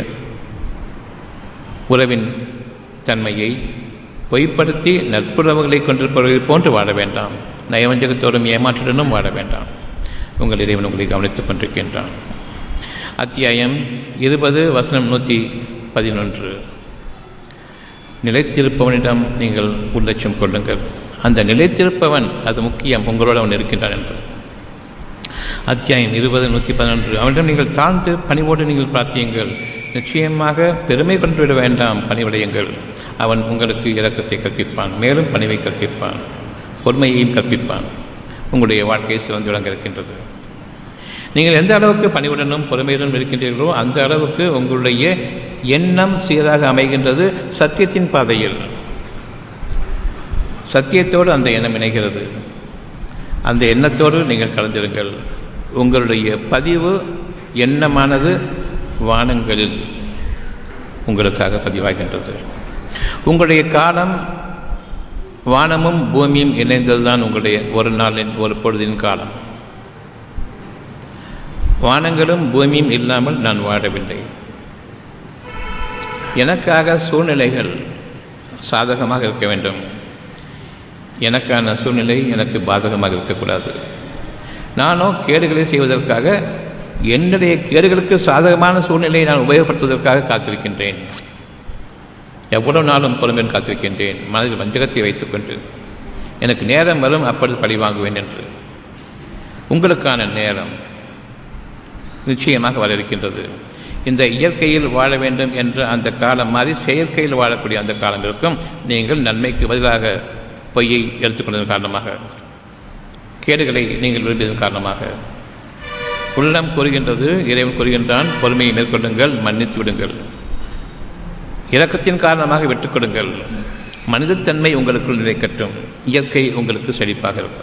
உறவின் தன்மையை பொய்ப்படுத்தி நட்புறவுகளை கொண்டிருப்பவர்கள் போன்று வாழ வேண்டாம் நயவஞ்சகத்தோடும் ஏமாற்றுடனும் வாழ வேண்டாம் உங்கள் இறைவன் உங்களை கவனித்துக் கொண்டிருக்கின்றான் அத்தியாயம் இருபது வசனம் நூற்றி பதினொன்று நிலைத்திருப்பவனிடம் நீங்கள் உள்ளட்சம் கொள்ளுங்கள் அந்த நிலைத்திருப்பவன் அது முக்கியம் உங்களோடு அவன் இருக்கின்றான் என்பது அத்தியாயம் இருபது நூற்றி பதினொன்று அவனிடம் நீங்கள் தாழ்ந்து பணிவோடு நீங்கள் பிரார்த்தியுங்கள் நிச்சயமாக பெருமை கொண்டு விட வேண்டாம் பணிவிடையுங்கள் அவன் உங்களுக்கு இரக்கத்தை கற்பிப்பான் மேலும் பணிவை கற்பிப்பான் பொறுமையையும் கற்பிப்பான் உங்களுடைய வாழ்க்கை சிறந்து விளங்க இருக்கின்றது நீங்கள் எந்த அளவுக்கு பணிவுடனும் பொறுமையுடனும் இருக்கின்றீர்களோ அந்த அளவுக்கு உங்களுடைய எண்ணம் சீராக அமைகின்றது சத்தியத்தின் பாதையில் சத்தியத்தோடு அந்த எண்ணம் இணைகிறது அந்த எண்ணத்தோடு நீங்கள் கலந்திருங்கள் உங்களுடைய பதிவு எண்ணமானது வானங்களில் உங்களுக்காக பதிவாகின்றது உங்களுடைய காலம் வானமும் பூமியும் இணைந்ததுதான் உங்களுடைய ஒரு நாளின் ஒரு பொழுதின் காலம் வானங்களும் பூமியும் இல்லாமல் நான் வாழவில்லை எனக்காக சூழ்நிலைகள் சாதகமாக இருக்க வேண்டும் எனக்கான சூழ்நிலை எனக்கு பாதகமாக இருக்கக்கூடாது நானோ கேடுகளை செய்வதற்காக என்னுடைய கேடுகளுக்கு சாதகமான சூழ்நிலையை நான் உபயோகப்படுத்துவதற்காக காத்திருக்கின்றேன் எவ்வளவு நாளும் பொறுமையில் காத்திருக்கின்றேன் மனதில் வஞ்சகத்தை வைத்துக்கொண்டு எனக்கு நேரம் வரும் அப்பொழுது பழி வாங்குவேன் என்று உங்களுக்கான நேரம் நிச்சயமாக வர இருக்கின்றது இந்த இயற்கையில் வாழ வேண்டும் என்ற அந்த காலம் மாறி செயற்கையில் வாழக்கூடிய அந்த காலம் இருக்கும் நீங்கள் நன்மைக்கு பதிலாக பொய்யை எடுத்துக்கொண்டதன் காரணமாக கேடுகளை நீங்கள் விரும்பியதன் காரணமாக உள்ளம் கூறுகின்றது இறைவன் கூறுகின்றான் பொறுமையை மேற்கொள்ளுங்கள் மன்னித்து விடுங்கள் இரக்கத்தின் காரணமாக விட்டுக் கொடுங்கள் மனிதத்தன்மை உங்களுக்குள் நிலைக்கட்டும் இயற்கை உங்களுக்கு செழிப்பாக இருக்கும்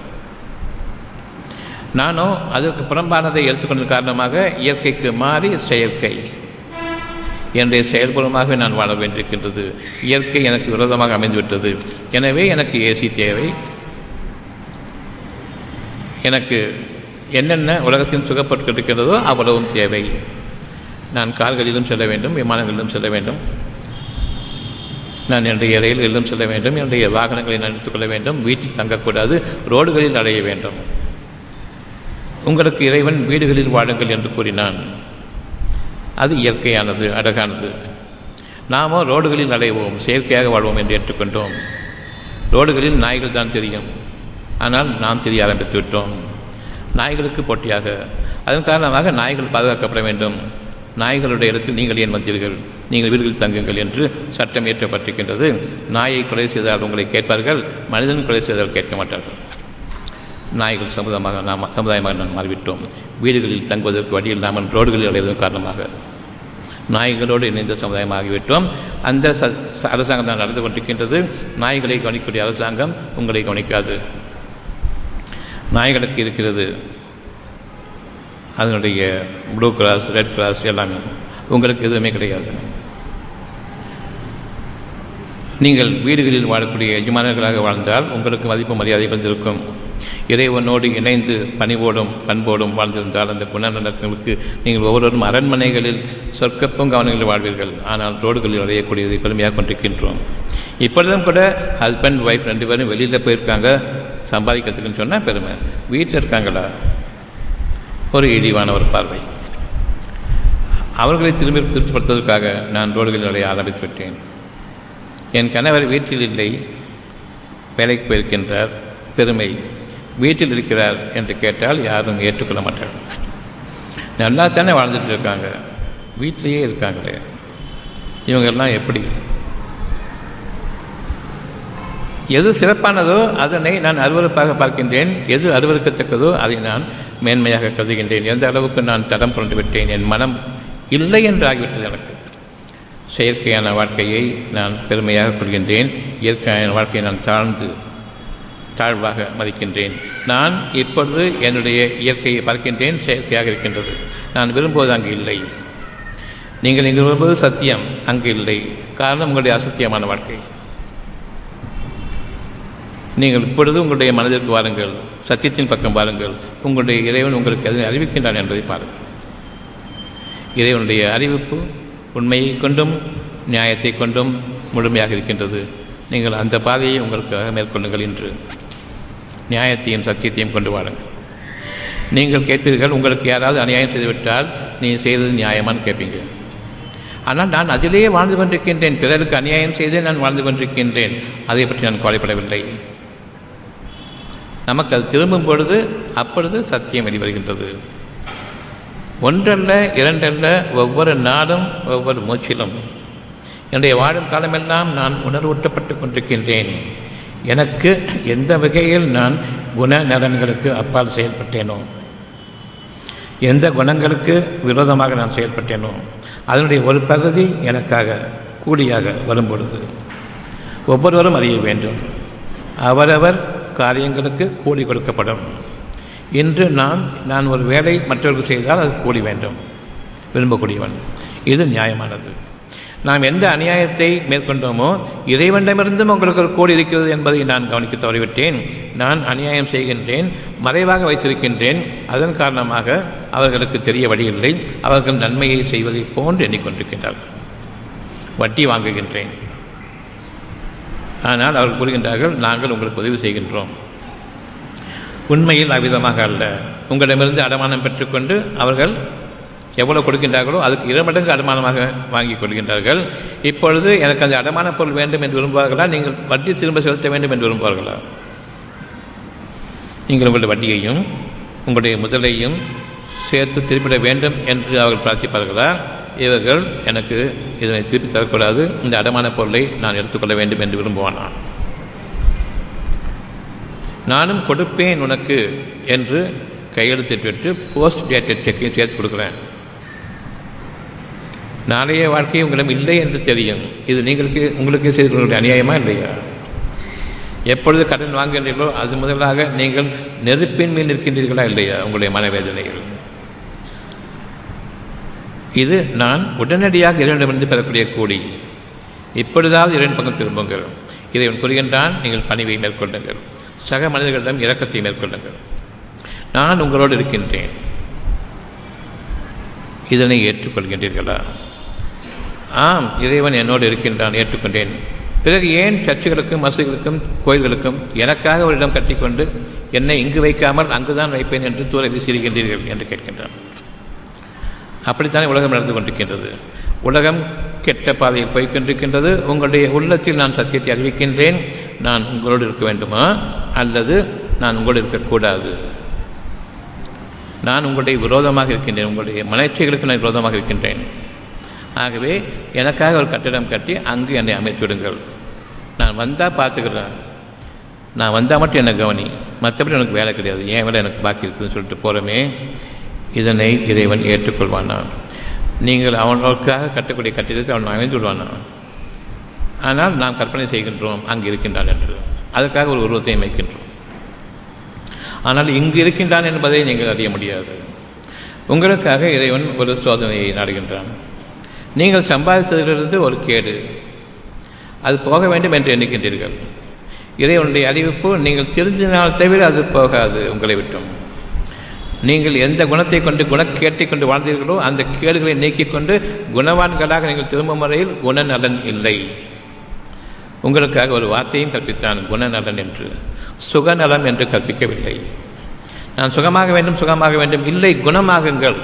நானோ அதற்கு புறம்பானதை எடுத்துக்கொண்ட காரணமாக இயற்கைக்கு மாறி செயற்கை என்னுடைய செயல்புறமாகவே நான் வாழ வேண்டியிருக்கின்றது இயற்கை எனக்கு விரோதமாக அமைந்துவிட்டது எனவே எனக்கு ஏசி தேவை எனக்கு என்னென்ன உலகத்தின் சுகப்பொருட்கள் இருக்கின்றதோ அவ்வளவும் தேவை நான் கார்களிலும் செல்ல வேண்டும் விமானங்களிலும் செல்ல வேண்டும் நான் என்னுடைய ரயில்களிலும் செல்ல வேண்டும் என்னுடைய வாகனங்களை நான் எடுத்துக்கொள்ள வேண்டும் வீட்டில் தங்கக்கூடாது ரோடுகளில் அடைய வேண்டும் உங்களுக்கு இறைவன் வீடுகளில் வாழுங்கள் என்று கூறினான் அது இயற்கையானது அழகானது நாமோ ரோடுகளில் அலைவோம் செயற்கையாக வாழ்வோம் என்று ஏற்றுக்கொண்டோம் ரோடுகளில் நாய்கள் தான் தெரியும் ஆனால் நாம் தெரிய ஆரம்பித்து விட்டோம் நாய்களுக்கு போட்டியாக அதன் காரணமாக நாய்கள் பாதுகாக்கப்பட வேண்டும் நாய்களுடைய இடத்தில் நீங்கள் ஏன் வந்தீர்கள் நீங்கள் வீடுகளில் தங்குங்கள் என்று சட்டம் இயற்றப்பட்டிருக்கின்றது நாயை கொலை செய்தால் உங்களை கேட்பார்கள் மனிதன் கொலை செய்தால் கேட்க மாட்டார்கள் நாய்கள் சமுதாயமாக நாம் சமுதாயமாக நாம் மாறிவிட்டோம் வீடுகளில் தங்குவதற்கு வழி இல்லாமல் ரோடுகளில் அடைவதன் காரணமாக நாய்களோடு இணைந்த சமுதாயமாகிவிட்டோம் அந்த ச அரசாங்கம் தான் நடந்து கொண்டிருக்கின்றது நாய்களை கவனிக்கக்கூடிய அரசாங்கம் உங்களை கவனிக்காது நாய்களுக்கு இருக்கிறது அதனுடைய ப்ளூ கிராஸ் ரெட் கிராஸ் எல்லாமே உங்களுக்கு எதுவுமே கிடையாது நீங்கள் வீடுகளில் வாழக்கூடிய எஜமானர்களாக வாழ்ந்தால் உங்களுக்கு மதிப்பு மரியாதைகள் இருக்கும் இறைவனோடு இணைந்து பணிவோடும் பண்போடும் வாழ்ந்திருந்தால் அந்த குணநலன்களுக்கு நீங்கள் ஒவ்வொருவரும் அரண்மனைகளில் சொற்கப்பும் கவனங்களில் வாழ்வீர்கள் ஆனால் ரோடுகளில் அடையக்கூடியதை பெருமையாக கொண்டிருக்கின்றோம் இப்பொழுதும் கூட ஹஸ்பண்ட் ஒய்ஃப் ரெண்டு பேரும் வெளியில் போயிருக்காங்க சம்பாதிக்கிறதுக்குன்னு சொன்னால் பெருமை வீட்டில் இருக்காங்களா ஒரு இழிவான ஒரு பார்வை அவர்களை திரும்பி திருப்திப்படுத்துவதற்காக நான் ரோடுகளில் அடைய ஆரம்பித்து விட்டேன் என் கணவர் வீட்டில் இல்லை வேலைக்கு போயிருக்கின்றார் பெருமை வீட்டில் இருக்கிறார் என்று கேட்டால் யாரும் ஏற்றுக்கொள்ள மாட்டார்கள் நல்லா தானே வாழ்ந்துட்டு இருக்காங்க வீட்டிலேயே இருக்காங்களே இவங்கெல்லாம் எப்படி எது சிறப்பானதோ அதனை நான் அருவறுப்பாக பார்க்கின்றேன் எது அருவறுக்கத்தக்கதோ அதை நான் மேன்மையாக கருதுகின்றேன் எந்த அளவுக்கு நான் தடம் புரண்டு விட்டேன் என் மனம் இல்லை என்று ஆகிவிட்டது எனக்கு செயற்கையான வாழ்க்கையை நான் பெருமையாக கொள்கின்றேன் இயற்கையான வாழ்க்கையை நான் தாழ்ந்து தாழ்வாக மதிக்கின்றேன் நான் இப்பொழுது என்னுடைய இயற்கையை பார்க்கின்றேன் செயற்கையாக இருக்கின்றது நான் விரும்புவது அங்கு இல்லை நீங்கள் இங்கு விரும்புவது சத்தியம் அங்கு இல்லை காரணம் உங்களுடைய அசத்தியமான வாழ்க்கை நீங்கள் இப்பொழுது உங்களுடைய மனதிற்கு வாருங்கள் சத்தியத்தின் பக்கம் வாருங்கள் உங்களுடைய இறைவன் உங்களுக்கு எதனை அறிவிக்கின்றான் என்பதை பாருங்கள் இறைவனுடைய அறிவிப்பு உண்மையை கொண்டும் நியாயத்தை கொண்டும் முழுமையாக இருக்கின்றது நீங்கள் அந்த பாதையை உங்களுக்காக மேற்கொள்ளுங்கள் என்று நியாயத்தையும் சத்தியத்தையும் கொண்டு வாருங்கள் நீங்கள் கேட்பீர்கள் உங்களுக்கு யாராவது அநியாயம் செய்துவிட்டால் நீ செய்தது நியாயமான்னு கேட்பீங்க ஆனால் நான் அதிலேயே வாழ்ந்து கொண்டிருக்கின்றேன் பிறருக்கு அநியாயம் செய்தே நான் வாழ்ந்து கொண்டிருக்கின்றேன் அதை பற்றி நான் கவலைப்படவில்லை நமக்கு அது திரும்பும் பொழுது அப்பொழுது சத்தியம் வெளிவருகின்றது ஒன்றல்ல இரண்டல்ல ஒவ்வொரு நாளும் ஒவ்வொரு மூச்சிலும் என்னுடைய வாழும் காலமெல்லாம் நான் உணர்வூட்டப்பட்டு கொண்டிருக்கின்றேன் எனக்கு எந்த வகையில் நான் குண நலன்களுக்கு அப்பால் செயல்பட்டேனோ எந்த குணங்களுக்கு விரோதமாக நான் செயல்பட்டேனோ அதனுடைய ஒரு பகுதி எனக்காக கூலியாக வரும் பொழுது ஒவ்வொருவரும் அறிய வேண்டும் அவரவர் காரியங்களுக்கு கூலி கொடுக்கப்படும் இன்று நான் நான் ஒரு வேலை மற்றவர்கள் செய்தால் அது கூலி வேண்டும் விரும்பக்கூடியவன் இது நியாயமானது நாம் எந்த அநியாயத்தை மேற்கொண்டோமோ இறைவனிடமிருந்தும் உங்களுக்கு ஒரு கோடி இருக்கிறது என்பதை நான் கவனிக்க தவறிவிட்டேன் நான் அநியாயம் செய்கின்றேன் மறைவாக வைத்திருக்கின்றேன் அதன் காரணமாக அவர்களுக்கு தெரிய வழியில்லை அவர்கள் நன்மையை செய்வதை போன்று எண்ணிக்கொண்டிருக்கின்றார்கள் வட்டி வாங்குகின்றேன் ஆனால் அவர்கள் கூறுகின்றார்கள் நாங்கள் உங்களுக்கு உதவி செய்கின்றோம் உண்மையில் அவ்விதமாக அல்ல உங்களிடமிருந்து அடமானம் பெற்றுக்கொண்டு அவர்கள் எவ்வளோ கொடுக்கின்றார்களோ அதுக்கு இரு மடங்கு அடமானமாக வாங்கி கொள்கின்றார்கள் இப்பொழுது எனக்கு அந்த அடமான பொருள் வேண்டும் என்று விரும்புவார்களா நீங்கள் வட்டி திரும்ப செலுத்த வேண்டும் என்று விரும்புவார்களா நீங்கள் உங்களுடைய வட்டியையும் உங்களுடைய முதலையும் சேர்த்து திருப்பிட வேண்டும் என்று அவர்கள் பிரார்த்திப்பார்களா இவர்கள் எனக்கு இதனை திருப்பி தரக்கூடாது இந்த அடமான பொருளை நான் எடுத்துக்கொள்ள வேண்டும் என்று விரும்புவானா நானும் கொடுப்பேன் உனக்கு என்று கையெழுத்திட்டு போஸ்ட் டேட்டட் செக்கையும் சேர்த்து கொடுக்குறேன் நாளைய வாழ்க்கை உங்களிடம் இல்லை என்று தெரியும் இது நீங்களுக்கு உங்களுக்கு செய்து கொள்ளுடைய அநியாயமா இல்லையா எப்பொழுது கடன் வாங்குகின்றீர்களோ அது முதலாக நீங்கள் நெருப்பின் மீது நிற்கின்றீர்களா இல்லையா உங்களுடைய மனவேதனைகள் இது நான் உடனடியாக இறைவனிடமிருந்து பெறக்கூடிய கூலி இப்பொழுதாவது இறைவன் பக்கம் திரும்புங்கள் இறைவன் கூறுகின்றான் நீங்கள் பணிவை மேற்கொள்ளுங்கள் சக மனிதர்களிடம் இரக்கத்தை மேற்கொள்ளுங்கள் நான் உங்களோடு இருக்கின்றேன் இதனை ஏற்றுக்கொள்கின்றீர்களா ஆம் இறைவன் என்னோடு இருக்கின்றான் ஏற்றுக்கொண்டேன் பிறகு ஏன் சர்ச்சுகளுக்கும் மசூதிகளுக்கும் கோயில்களுக்கும் எனக்காக ஒரு இடம் கட்டிக்கொண்டு என்னை இங்கு வைக்காமல் அங்குதான் வைப்பேன் என்று தூர வீசியிருக்கின்றீர்கள் என்று கேட்கின்றான் அப்படித்தானே உலகம் நடந்து கொண்டிருக்கின்றது உலகம் கெட்ட பாதையில் போய்கொண்டிருக்கின்றது உங்களுடைய உள்ளத்தில் நான் சத்தியத்தை அறிவிக்கின்றேன் நான் உங்களோடு இருக்க வேண்டுமா அல்லது நான் உங்களோடு இருக்கக்கூடாது நான் உங்களுடைய விரோதமாக இருக்கின்றேன் உங்களுடைய மனச்சைகளுக்கு நான் விரோதமாக இருக்கின்றேன் ஆகவே எனக்காக ஒரு கட்டிடம் கட்டி அங்கு என்னை அமைத்து விடுங்கள் நான் வந்தால் பார்த்துக்கிறேன் நான் வந்தால் மட்டும் என்னை கவனி மற்றபடி எனக்கு வேலை கிடையாது ஏன் வேலை எனக்கு பாக்கி இருக்குதுன்னு சொல்லிட்டு போகிறோமே இதனை இறைவன் ஏற்றுக்கொள்வானா நீங்கள் அவனுக்காக கட்டக்கூடிய கட்டிடத்தை அவன் அமைந்து விடுவானா ஆனால் நாம் கற்பனை செய்கின்றோம் அங்கு இருக்கின்றான் என்று அதுக்காக ஒரு உருவத்தையும் வைக்கின்றோம் ஆனால் இங்கு இருக்கின்றான் என்பதை நீங்கள் அறிய முடியாது உங்களுக்காக இறைவன் ஒரு சோதனையை நாடுகின்றான் நீங்கள் சம்பாதித்ததிலிருந்து ஒரு கேடு அது போக வேண்டும் என்று எண்ணுகின்றீர்கள் இறைவனுடைய அறிவிப்பு நீங்கள் திருந்தினால் தவிர அது போகாது உங்களை விட்டும் நீங்கள் எந்த குணத்தை கொண்டு குணக்கேட்டை கொண்டு வாழ்ந்தீர்களோ அந்த கேடுகளை நீக்கிக் கொண்டு குணவான்களாக நீங்கள் திரும்பும் வரையில் குணநலன் இல்லை உங்களுக்காக ஒரு வார்த்தையும் கற்பித்தான் குணநலன் என்று சுகநலம் என்று கற்பிக்கவில்லை நான் சுகமாக வேண்டும் சுகமாக வேண்டும் இல்லை குணமாகுங்கள்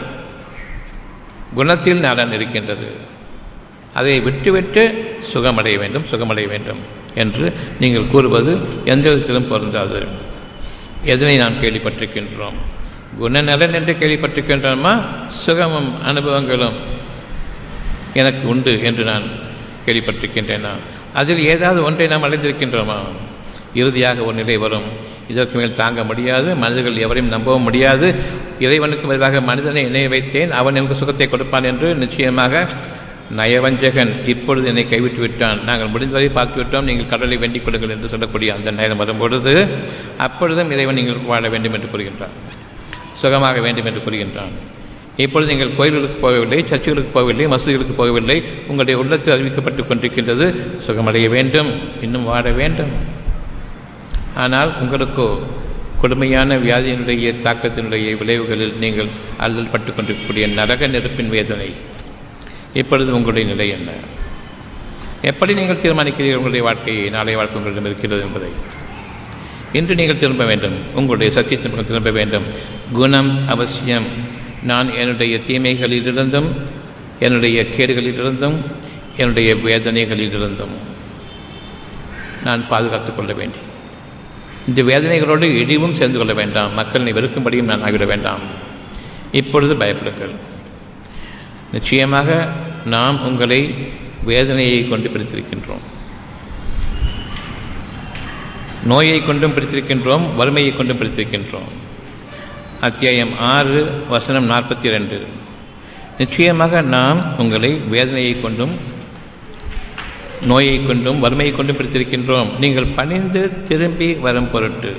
குணத்தில் நலன் இருக்கின்றது அதை விட்டுவிட்டு சுகமடைய வேண்டும் சுகமடைய வேண்டும் என்று நீங்கள் கூறுவது எந்த விதத்திலும் பொருந்தாது எதனை நாம் கேள்விப்பட்டிருக்கின்றோம் குணநலன் என்று கேள்விப்பட்டிருக்கின்றோமா சுகமும் அனுபவங்களும் எனக்கு உண்டு என்று நான் கேள்விப்பட்டிருக்கின்றேனா அதில் ஏதாவது ஒன்றை நாம் அடைந்திருக்கின்றோமா இறுதியாக ஒரு நிலை வரும் இதற்கு மேல் தாங்க முடியாது மனிதர்கள் எவரையும் நம்பவும் முடியாது இறைவனுக்கு பதிலாக மனிதனை இணைய வைத்தேன் அவன் எனக்கு சுகத்தை கொடுப்பான் என்று நிச்சயமாக நயவஞ்சகன் இப்பொழுது என்னை கைவிட்டு விட்டான் நாங்கள் முடிந்தவரை பார்த்து விட்டோம் நீங்கள் கடலை வேண்டிக் கொள்ளுங்கள் என்று சொல்லக்கூடிய அந்த நேரம் வரும்பொழுது அப்பொழுதும் இறைவன் நீங்கள் வாழ வேண்டும் என்று கூறுகின்றான் சுகமாக வேண்டும் என்று கூறுகின்றான் இப்பொழுது நீங்கள் கோயில்களுக்கு போகவில்லை சர்ச்சுகளுக்கு போகவில்லை மசூதிகளுக்கு போகவில்லை உங்களுடைய உள்ளத்தில் அறிவிக்கப்பட்டு கொண்டிருக்கின்றது சுகமடைய வேண்டும் இன்னும் வாழ வேண்டும் ஆனால் உங்களுக்கோ கொடுமையான வியாதியினுடைய தாக்கத்தினுடைய விளைவுகளில் நீங்கள் அல்லல் பட்டு கொண்டிருக்கக்கூடிய நரக நெருப்பின் வேதனை இப்பொழுது உங்களுடைய நிலை என்ன எப்படி நீங்கள் தீர்மானிக்கிறீர்கள் உங்களுடைய வாழ்க்கையை நாளைய வாழ்க்கை உங்களிடம் இருக்கிறது என்பதை இன்று நீங்கள் திரும்ப வேண்டும் உங்களுடைய சத்தியத்தின் பக்கம் திரும்ப வேண்டும் குணம் அவசியம் நான் என்னுடைய தீமைகளிலிருந்தும் என்னுடைய கேடுகளிலிருந்தும் என்னுடைய வேதனைகளிலிருந்தும் நான் பாதுகாத்துக் கொள்ள வேண்டும் இந்த வேதனைகளோடு இழிவும் சேர்ந்து கொள்ள வேண்டாம் மக்களை வெறுக்கும்படியும் நான் ஆகிவிட வேண்டாம் இப்பொழுது பயப்படுங்கள் நிச்சயமாக நாம் உங்களை வேதனையை கொண்டு பிடித்திருக்கின்றோம் நோயை கொண்டும் பிடித்திருக்கின்றோம் வறுமையை கொண்டும் பிடித்திருக்கின்றோம் அத்தியாயம் ஆறு வசனம் நாற்பத்தி ரெண்டு நிச்சயமாக நாம் உங்களை வேதனையை கொண்டும் நோயை கொண்டும் வறுமையை கொண்டும் பிடித்திருக்கின்றோம் நீங்கள் பணிந்து திரும்பி வரும் பொருட்டு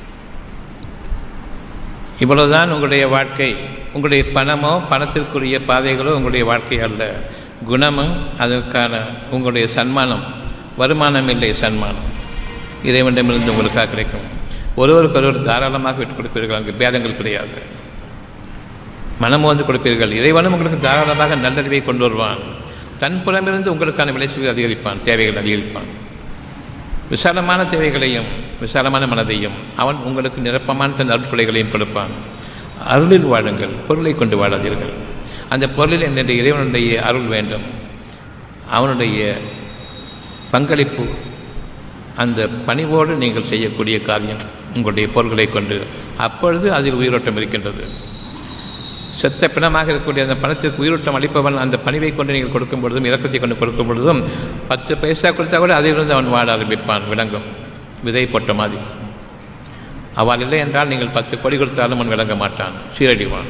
இவ்வளவுதான் உங்களுடைய வாழ்க்கை உங்களுடைய பணமோ பணத்திற்குரிய பாதைகளோ உங்களுடைய வாழ்க்கை அல்ல குணமும் அதற்கான உங்களுடைய சன்மானம் வருமானம் இல்லை சன்மானம் இறைவனிடமிருந்து உங்களுக்காக கிடைக்கும் ஒருவருக்கு ஒருவர் தாராளமாக விட்டுக் கொடுப்பீர்கள் அங்கு பேதங்கள் கிடையாது மனமும் வந்து கொடுப்பீர்கள் இறைவனும் உங்களுக்கு தாராளமாக நல்லறிவை கொண்டு வருவான் தன் புறமிருந்து உங்களுக்கான விளைச்சல்களை அதிகரிப்பான் தேவைகள் அதிகரிப்பான் விசாலமான தேவைகளையும் விசாலமான மனதையும் அவன் உங்களுக்கு நிரப்பமான தன் அருட்கொலைகளையும் கொடுப்பான் அருளில் வாழுங்கள் பொருளை கொண்டு வாழாதீர்கள் அந்த பொருளில் என்னுடைய இறைவனுடைய அருள் வேண்டும் அவனுடைய பங்களிப்பு அந்த பணிவோடு நீங்கள் செய்யக்கூடிய காரியம் உங்களுடைய பொருள்களை கொண்டு அப்பொழுது அதில் உயிரோட்டம் இருக்கின்றது செத்த பிணமாக இருக்கக்கூடிய அந்த பணத்திற்கு உயிரோட்டம் அளிப்பவன் அந்த பணிவை கொண்டு நீங்கள் கொடுக்கும் பொழுதும் இறக்கத்தை கொண்டு கொடுக்கும் பொழுதும் பத்து பைசா கொடுத்தா கூட அதிலிருந்து அவன் வாழ ஆரம்பிப்பான் விளங்கும் விதை போட்ட மாதிரி அவள் இல்லை என்றால் நீங்கள் பத்து கோடி கொடுத்தாலும் அவன் விளங்க மாட்டான் சீரடிவான்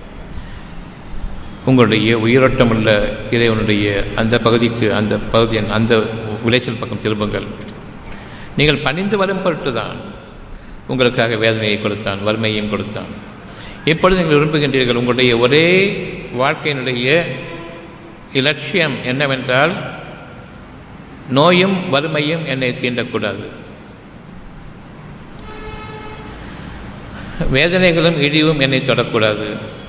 உங்களுடைய உயிரோட்டமுள்ள இறைவனுடைய அந்த பகுதிக்கு அந்த பகுதியின் அந்த விளைச்சல் பக்கம் திரும்புங்கள் நீங்கள் பணிந்து வரும் பொருட்டு தான் உங்களுக்காக வேதனையை கொடுத்தான் வறுமையையும் கொடுத்தான் எப்பொழுது நீங்கள் விரும்புகின்றீர்கள் உங்களுடைய ஒரே வாழ்க்கையினுடைய இலட்சியம் என்னவென்றால் நோயும் வறுமையும் என்னை தீண்டக்கூடாது வேதனைகளும் இழிவும் என்னை தொடக்கூடாது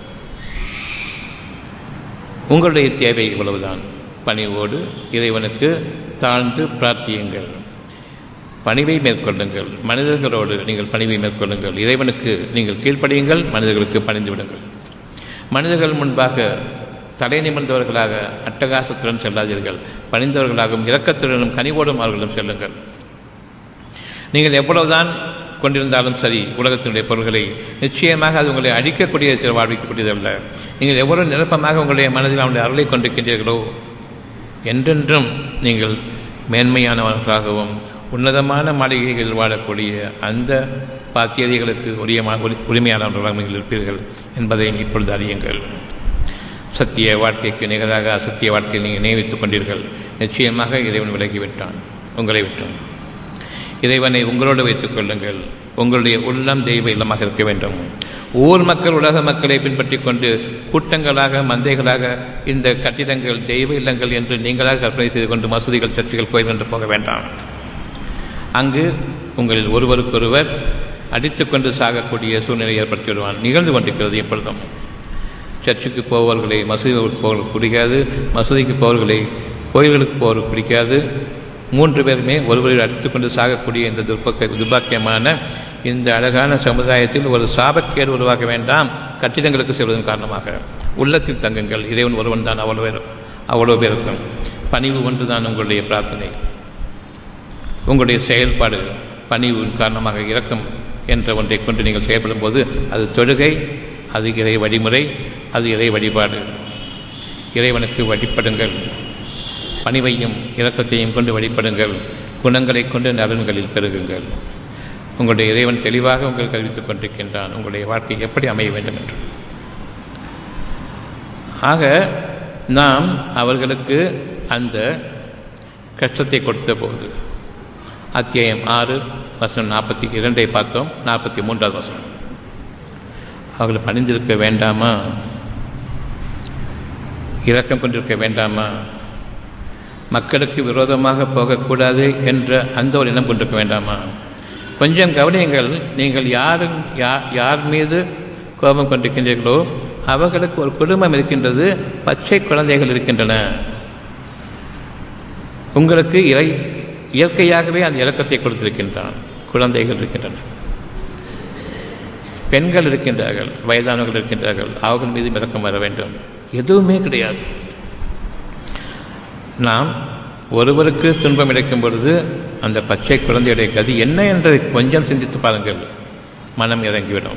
உங்களுடைய தேவை இவ்வளவுதான் பணிவோடு இறைவனுக்கு தாழ்ந்து பிரார்த்தியுங்கள் பணிவை மேற்கொள்ளுங்கள் மனிதர்களோடு நீங்கள் பணிவை மேற்கொள்ளுங்கள் இறைவனுக்கு நீங்கள் கீழ்ப்படியுங்கள் மனிதர்களுக்கு பணிந்து விடுங்கள் மனிதர்கள் முன்பாக தலை நிமிர்ந்தவர்களாக அட்டகாசத்துடன் செல்லாதீர்கள் பணிந்தவர்களாகவும் இரக்கத்துடனும் கனிவோடும் அவர்களிடம் செல்லுங்கள் நீங்கள் எவ்வளவுதான் கொண்டிருந்தாலும் சரி உலகத்தினுடைய பொருள்களை நிச்சயமாக அது உங்களை அழிக்கக்கூடிய வாழ்விக்கக்கூடியதல்ல நீங்கள் எவ்வளவு நிரப்பமாக உங்களுடைய மனதில் அவனுடைய அருளை கொண்டிருக்கின்றீர்களோ என்றென்றும் நீங்கள் மேன்மையானவர்களாகவும் உன்னதமான மாளிகைகளில் வாழக்கூடிய அந்த பாத்தியதைகளுக்கு உரிய உரிமையானவர்களாக நீங்கள் இருப்பீர்கள் என்பதை இப்பொழுது அறியுங்கள் சத்திய வாழ்க்கைக்கு நிகராக அசத்திய வாழ்க்கையில் நீங்கள் நியமித்துக் கொண்டீர்கள் நிச்சயமாக இறைவன் விலகிவிட்டான் உங்களை விட்டான் இறைவனை உங்களோடு வைத்துக் கொள்ளுங்கள் உங்களுடைய உள்ளம் தெய்வ இல்லமாக இருக்க வேண்டும் ஊர் மக்கள் உலக மக்களை பின்பற்றி கொண்டு கூட்டங்களாக மந்தைகளாக இந்த கட்டிடங்கள் தெய்வ இல்லங்கள் என்று நீங்களாக கற்பனை செய்து கொண்டு மசூதிகள் சர்ச்சுகள் கோயில் என்று போக வேண்டாம் அங்கு உங்களில் ஒருவருக்கொருவர் அடித்துக்கொண்டு சாகக்கூடிய சூழ்நிலை ஏற்படுத்தி விடுவான் நிகழ்ந்து கொண்டிருக்கிறது எப்பொழுதும் சர்ச்சுக்கு போவர்களை மசூதிகளுக்கு போவர்களுக்கு பிடிக்காது மசூதிக்கு போவர்களை கோயில்களுக்கு போவர்களுக்கு பிடிக்காது மூன்று பேருமே ஒருவரை அடித்துக்கொண்டு சாகக்கூடிய இந்த துர்பக்க துர்பாக்கியமான இந்த அழகான சமுதாயத்தில் ஒரு சாபக்கேடு உருவாக வேண்டாம் கட்டிடங்களுக்கு செல்வதன் காரணமாக உள்ளத்தில் தங்குங்கள் இறைவன் ஒருவன் தான் அவ்வளோ பேர் அவ்வளோ பேருக்கும் பணிவு ஒன்று தான் உங்களுடைய பிரார்த்தனை உங்களுடைய செயல்பாடு பணிவின் காரணமாக இரக்கம் என்ற ஒன்றை கொண்டு நீங்கள் செயல்படும் போது அது தொழுகை அது இறை வழிமுறை அது இறை வழிபாடு இறைவனுக்கு வழிபடுங்கள் பணிவையும் இரக்கத்தையும் கொண்டு வழிபடுங்கள் குணங்களை கொண்டு நலன்களில் பெருகுங்கள் உங்களுடைய இறைவன் தெளிவாக உங்களுக்கு அறிவித்துக் கொண்டிருக்கின்றான் உங்களுடைய வாழ்க்கை எப்படி அமைய வேண்டும் என்று ஆக நாம் அவர்களுக்கு அந்த கஷ்டத்தை கொடுத்த போது அத்தியாயம் ஆறு வசனம் நாற்பத்தி இரண்டை பார்த்தோம் நாற்பத்தி மூன்றாவது வசனம் அவர்களை பணிந்திருக்க வேண்டாமா இரக்கம் கொண்டிருக்க வேண்டாமா மக்களுக்கு விரோதமாக போகக்கூடாது என்ற அந்த ஒரு எண்ணம் கொண்டிருக்க வேண்டாமா கொஞ்சம் கவனியுங்கள் நீங்கள் யாரும் யா யார் மீது கோபம் கொண்டிருக்கின்றீர்களோ அவர்களுக்கு ஒரு குடும்பம் இருக்கின்றது பச்சை குழந்தைகள் இருக்கின்றன உங்களுக்கு இறை இயற்கையாகவே அந்த இலக்கத்தை கொடுத்திருக்கின்றான் குழந்தைகள் இருக்கின்றன பெண்கள் இருக்கின்றார்கள் வயதானவர்கள் இருக்கின்றார்கள் அவர்கள் மீது இறக்கம் வர வேண்டும் எதுவுமே கிடையாது நாம் ஒருவருக்கு துன்பம் இழைக்கும் பொழுது அந்த பச்சை குழந்தையுடைய கதி என்ன என்றதை கொஞ்சம் சிந்தித்து பாருங்கள் மனம் இறங்கிவிடும்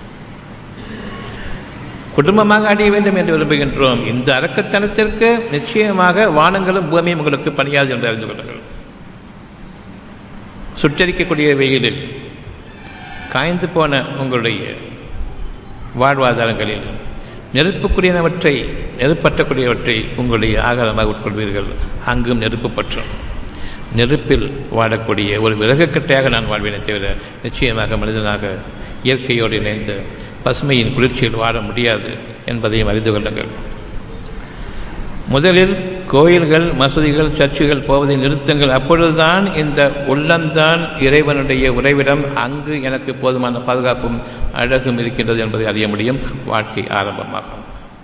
குடும்பமாக அடைய வேண்டும் என்று விரும்புகின்றோம் இந்த அரக்கத்தனத்திற்கு நிச்சயமாக வானங்களும் பூமியும் உங்களுக்கு பணியாது என்று அறிந்து கொள்ளுங்கள் சுட்டரிக்கக்கூடிய வெயிலில் காய்ந்து போன உங்களுடைய வாழ்வாதாரங்களில் நெருப்புக்குரியனவற்றை நெருப்பற்றக்கூடியவற்றை உங்களுடைய ஆகாரமாக உட்கொள்வீர்கள் அங்கும் நெருப்பு பற்றும் நெருப்பில் வாழக்கூடிய ஒரு விறகுக்கட்டையாக நான் வாழ்வேனே தவிர நிச்சயமாக மனிதனாக இயற்கையோடு இணைந்த பசுமையின் குளிர்ச்சியில் வாழ முடியாது என்பதையும் அறிந்து கொள்ளுங்கள் முதலில் கோயில்கள் மசூதிகள் சர்ச்சுகள் போவதை நிறுத்துங்கள் அப்பொழுதுதான் இந்த உள்ளம்தான் இறைவனுடைய உறைவிடம் அங்கு எனக்கு போதுமான பாதுகாப்பும் அழகும் இருக்கின்றது என்பதை அறிய முடியும் வாழ்க்கை ஆரம்பமாகும்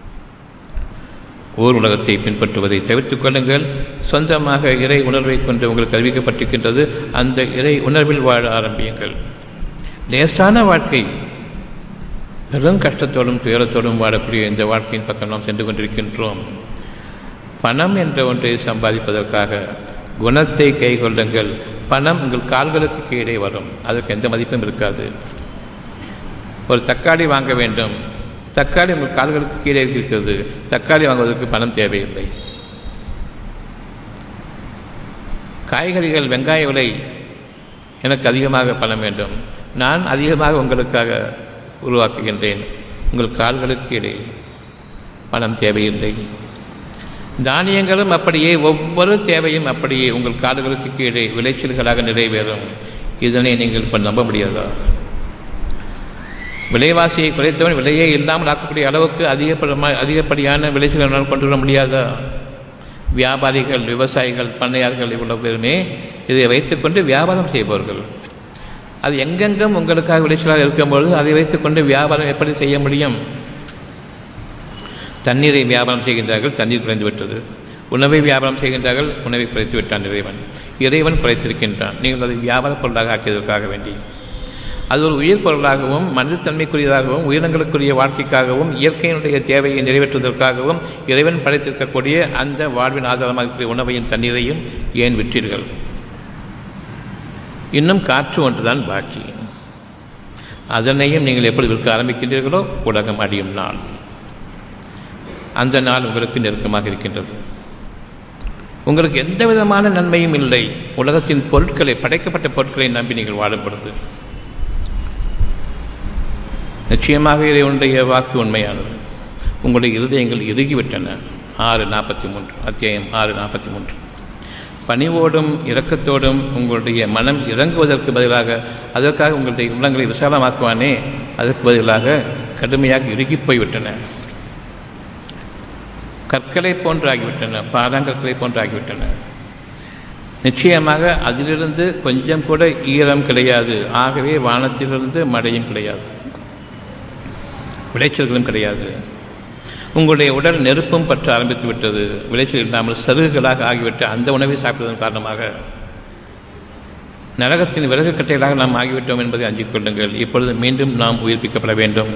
ஊர் உலகத்தை பின்பற்றுவதை தவிர்த்துக் கொள்ளுங்கள் சொந்தமாக இறை உணர்வை கொண்டு உங்களுக்கு அறிவிக்கப்பட்டிருக்கின்றது அந்த இறை உணர்வில் வாழ ஆரம்பியுங்கள் லேசான வாழ்க்கை பெரும் கஷ்டத்தோடும் துயரத்தோடும் வாழக்கூடிய இந்த வாழ்க்கையின் பக்கம் நாம் சென்று கொண்டிருக்கின்றோம் பணம் என்ற ஒன்றை சம்பாதிப்பதற்காக குணத்தை கை கொள்ளுங்கள் பணம் உங்கள் கால்களுக்கு கீழே வரும் அதற்கு எந்த மதிப்பும் இருக்காது ஒரு தக்காளி வாங்க வேண்டும் தக்காளி உங்கள் கால்களுக்கு கீழே இருக்கிறது தக்காளி வாங்குவதற்கு பணம் தேவையில்லை காய்கறிகள் வெங்காய விலை எனக்கு அதிகமாக பணம் வேண்டும் நான் அதிகமாக உங்களுக்காக உருவாக்குகின்றேன் உங்கள் கால்களுக்கு இடையே பணம் தேவையில்லை தானியங்களும் அப்படியே ஒவ்வொரு தேவையும் அப்படியே உங்கள் காடுகளுக்கு கீழே விளைச்சல்களாக நிறைவேறும் இதனை நீங்கள் இப்போ நம்ப முடியாதா விலைவாசியை குறைத்தவன் விலையே இல்லாமல் ஆக்கக்கூடிய அளவுக்கு அதிகப்படமா அதிகப்படியான விளைச்சல்கள் கொண்டு வர முடியாதா வியாபாரிகள் விவசாயிகள் பண்ணையார்கள் இவ்வளவு பேருமே இதை வைத்துக்கொண்டு வியாபாரம் செய்பவர்கள் அது எங்கெங்கும் உங்களுக்காக விளைச்சலாக இருக்கும்பொழுது அதை வைத்துக்கொண்டு வியாபாரம் எப்படி செய்ய முடியும் தண்ணீரை வியாபாரம் செய்கின்றார்கள் தண்ணீர் குறைந்து விட்டது உணவை வியாபாரம் செய்கின்றார்கள் உணவை குறைத்து விட்டான் இறைவன் இறைவன் குறைத்திருக்கின்றான் நீங்கள் அதை வியாபார பொருளாக ஆக்கியதற்காக வேண்டி அது ஒரு உயிர் பொருளாகவும் மனிதத்தன்மைக்குரியதாகவும் உயிரினங்களுக்குரிய வாழ்க்கைக்காகவும் இயற்கையினுடைய தேவையை நிறைவேற்றுவதற்காகவும் இறைவன் படைத்திருக்கக்கூடிய அந்த வாழ்வின் ஆதாரமாக இருக்கக்கூடிய உணவையும் தண்ணீரையும் ஏன் விற்றீர்கள் இன்னும் காற்று ஒன்றுதான் பாக்கி அதனையும் நீங்கள் எப்படி விற்க ஆரம்பிக்கின்றீர்களோ உலகம் அடியும் நாள் அந்த நாள் உங்களுக்கு நெருக்கமாக இருக்கின்றது உங்களுக்கு எந்த விதமான நன்மையும் இல்லை உலகத்தின் பொருட்களை படைக்கப்பட்ட பொருட்களை நம்பி நீங்கள் வாழும் பொழுது நிச்சயமாக இறைவனுடைய வாக்கு உண்மையானது உங்களுடைய இருதயங்கள் இறுகிவிட்டன ஆறு நாற்பத்தி மூன்று அத்தியாயம் ஆறு நாற்பத்தி மூன்று பணிவோடும் இரக்கத்தோடும் உங்களுடைய மனம் இறங்குவதற்கு பதிலாக அதற்காக உங்களுடைய உள்ளங்களை விசாலமாக்குவானே அதற்கு பதிலாக கடுமையாக இறுகி போய்விட்டன கற்களை போன்று ஆகிவிட்டன பாறாங்கற்களை போன்று ஆகிவிட்டன நிச்சயமாக அதிலிருந்து கொஞ்சம் கூட ஈரம் கிடையாது ஆகவே வானத்திலிருந்து மழையும் கிடையாது விளைச்சல்களும் கிடையாது உங்களுடைய உடல் நெருப்பும் பற்ற ஆரம்பித்து விட்டது விளைச்சல் இல்லாமல் சருகுகளாக ஆகிவிட்ட அந்த உணவை சாப்பிடுவதன் காரணமாக நரகத்தின் விறகு கட்டைகளாக நாம் ஆகிவிட்டோம் என்பதை அஞ்சிக் கொள்ளுங்கள் இப்பொழுது மீண்டும் நாம் உயிர்ப்பிக்கப்பட வேண்டும்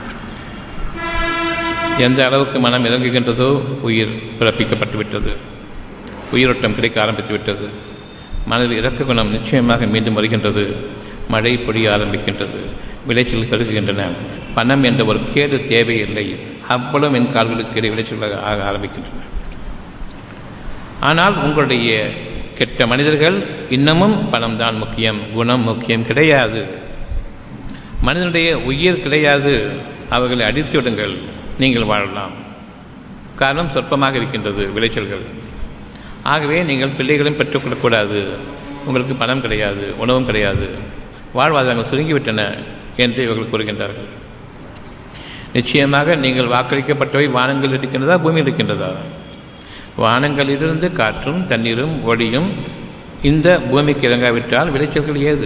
எந்த அளவுக்கு மனம் இறங்குகின்றதோ உயிர் பிறப்பிக்கப்பட்டு விட்டது உயிரோட்டம் கிடைக்க ஆரம்பித்து விட்டது மனதில் இறக்க குணம் நிச்சயமாக மீண்டும் வருகின்றது மழை பொழிய ஆரம்பிக்கின்றது விளைச்சல் பெருகுகின்றன பணம் என்ற ஒரு கேடு தேவையில்லை அவ்வளவு என் கால்களுக்கு இடையே விளைச்சல்களாக ஆக ஆரம்பிக்கின்றன ஆனால் உங்களுடைய கெட்ட மனிதர்கள் இன்னமும் பணம் தான் முக்கியம் குணம் முக்கியம் கிடையாது மனிதனுடைய உயிர் கிடையாது அவர்களை அடித்து விடுங்கள் நீங்கள் வாழலாம் காரணம் சொற்பமாக இருக்கின்றது விளைச்சல்கள் ஆகவே நீங்கள் பிள்ளைகளையும் பெற்றுக்கொள்ளக்கூடாது உங்களுக்கு பணம் கிடையாது உணவும் கிடையாது வாழ்வாதாரங்கள் சுருங்கிவிட்டன என்று இவர்கள் கூறுகின்றார்கள் நிச்சயமாக நீங்கள் வாக்களிக்கப்பட்டவை வானங்கள் இருக்கின்றதா பூமியில் இருக்கின்றதா வானங்களிலிருந்து காற்றும் தண்ணீரும் ஒளியும் இந்த பூமிக்கு இறங்காவிட்டால் விளைச்சல்கள் ஏது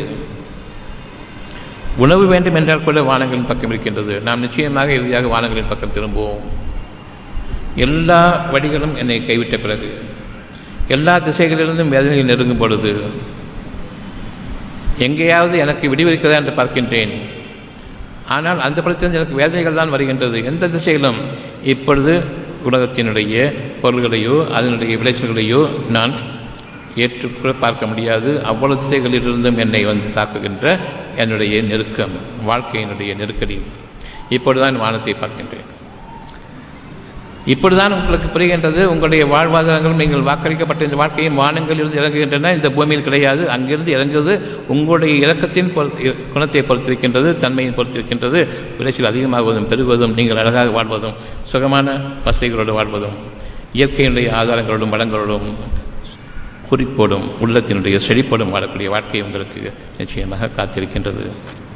உணவு வேண்டும் என்றால் கூட வானங்களின் பக்கம் இருக்கின்றது நாம் நிச்சயமாக இறுதியாக வானங்களின் பக்கம் திரும்புவோம் எல்லா வழிகளும் என்னை கைவிட்ட பிறகு எல்லா திசைகளிலிருந்தும் வேதனைகள் நெருங்கும் பொழுது எங்கேயாவது எனக்கு விடிவிருக்கிறதா என்று பார்க்கின்றேன் ஆனால் அந்த படத்திலிருந்து எனக்கு வேதனைகள் தான் வருகின்றது எந்த திசையிலும் இப்பொழுது உலகத்தினுடைய பொருள்களையோ அதனுடைய விளைச்சல்களையோ நான் ஏற்றுக்கூட பார்க்க முடியாது அவ்வளவு திசைகளிலிருந்தும் என்னை வந்து தாக்குகின்ற என்னுடைய நெருக்கம் வாழ்க்கையினுடைய நெருக்கடி இப்பொழுதுதான் வானத்தை பார்க்கின்றேன் இப்படிதான் உங்களுக்கு புரிகின்றது உங்களுடைய வாழ்வாதாரங்களும் நீங்கள் வாக்களிக்கப்பட்ட இந்த வாழ்க்கையும் வானங்களிலிருந்து இறங்குகின்றன இந்த பூமியில் கிடையாது அங்கிருந்து இறங்குவது உங்களுடைய இறக்கத்தின் பொறுத்து குணத்தை பொறுத்திருக்கின்றது தன்மையை பொறுத்திருக்கின்றது விளைச்சல் அதிகமாகுவதும் பெருகுவதும் நீங்கள் அழகாக வாழ்வதும் சுகமான வசதிகளோடு வாழ்வதும் இயற்கையினுடைய ஆதாரங்களோடும் வளங்களோடும் குறிப்போடும் உள்ளத்தினுடைய செழிப்போடும் வாழக்கூடிய வாழ்க்கை உங்களுக்கு நிச்சயமாக காத்திருக்கின்றது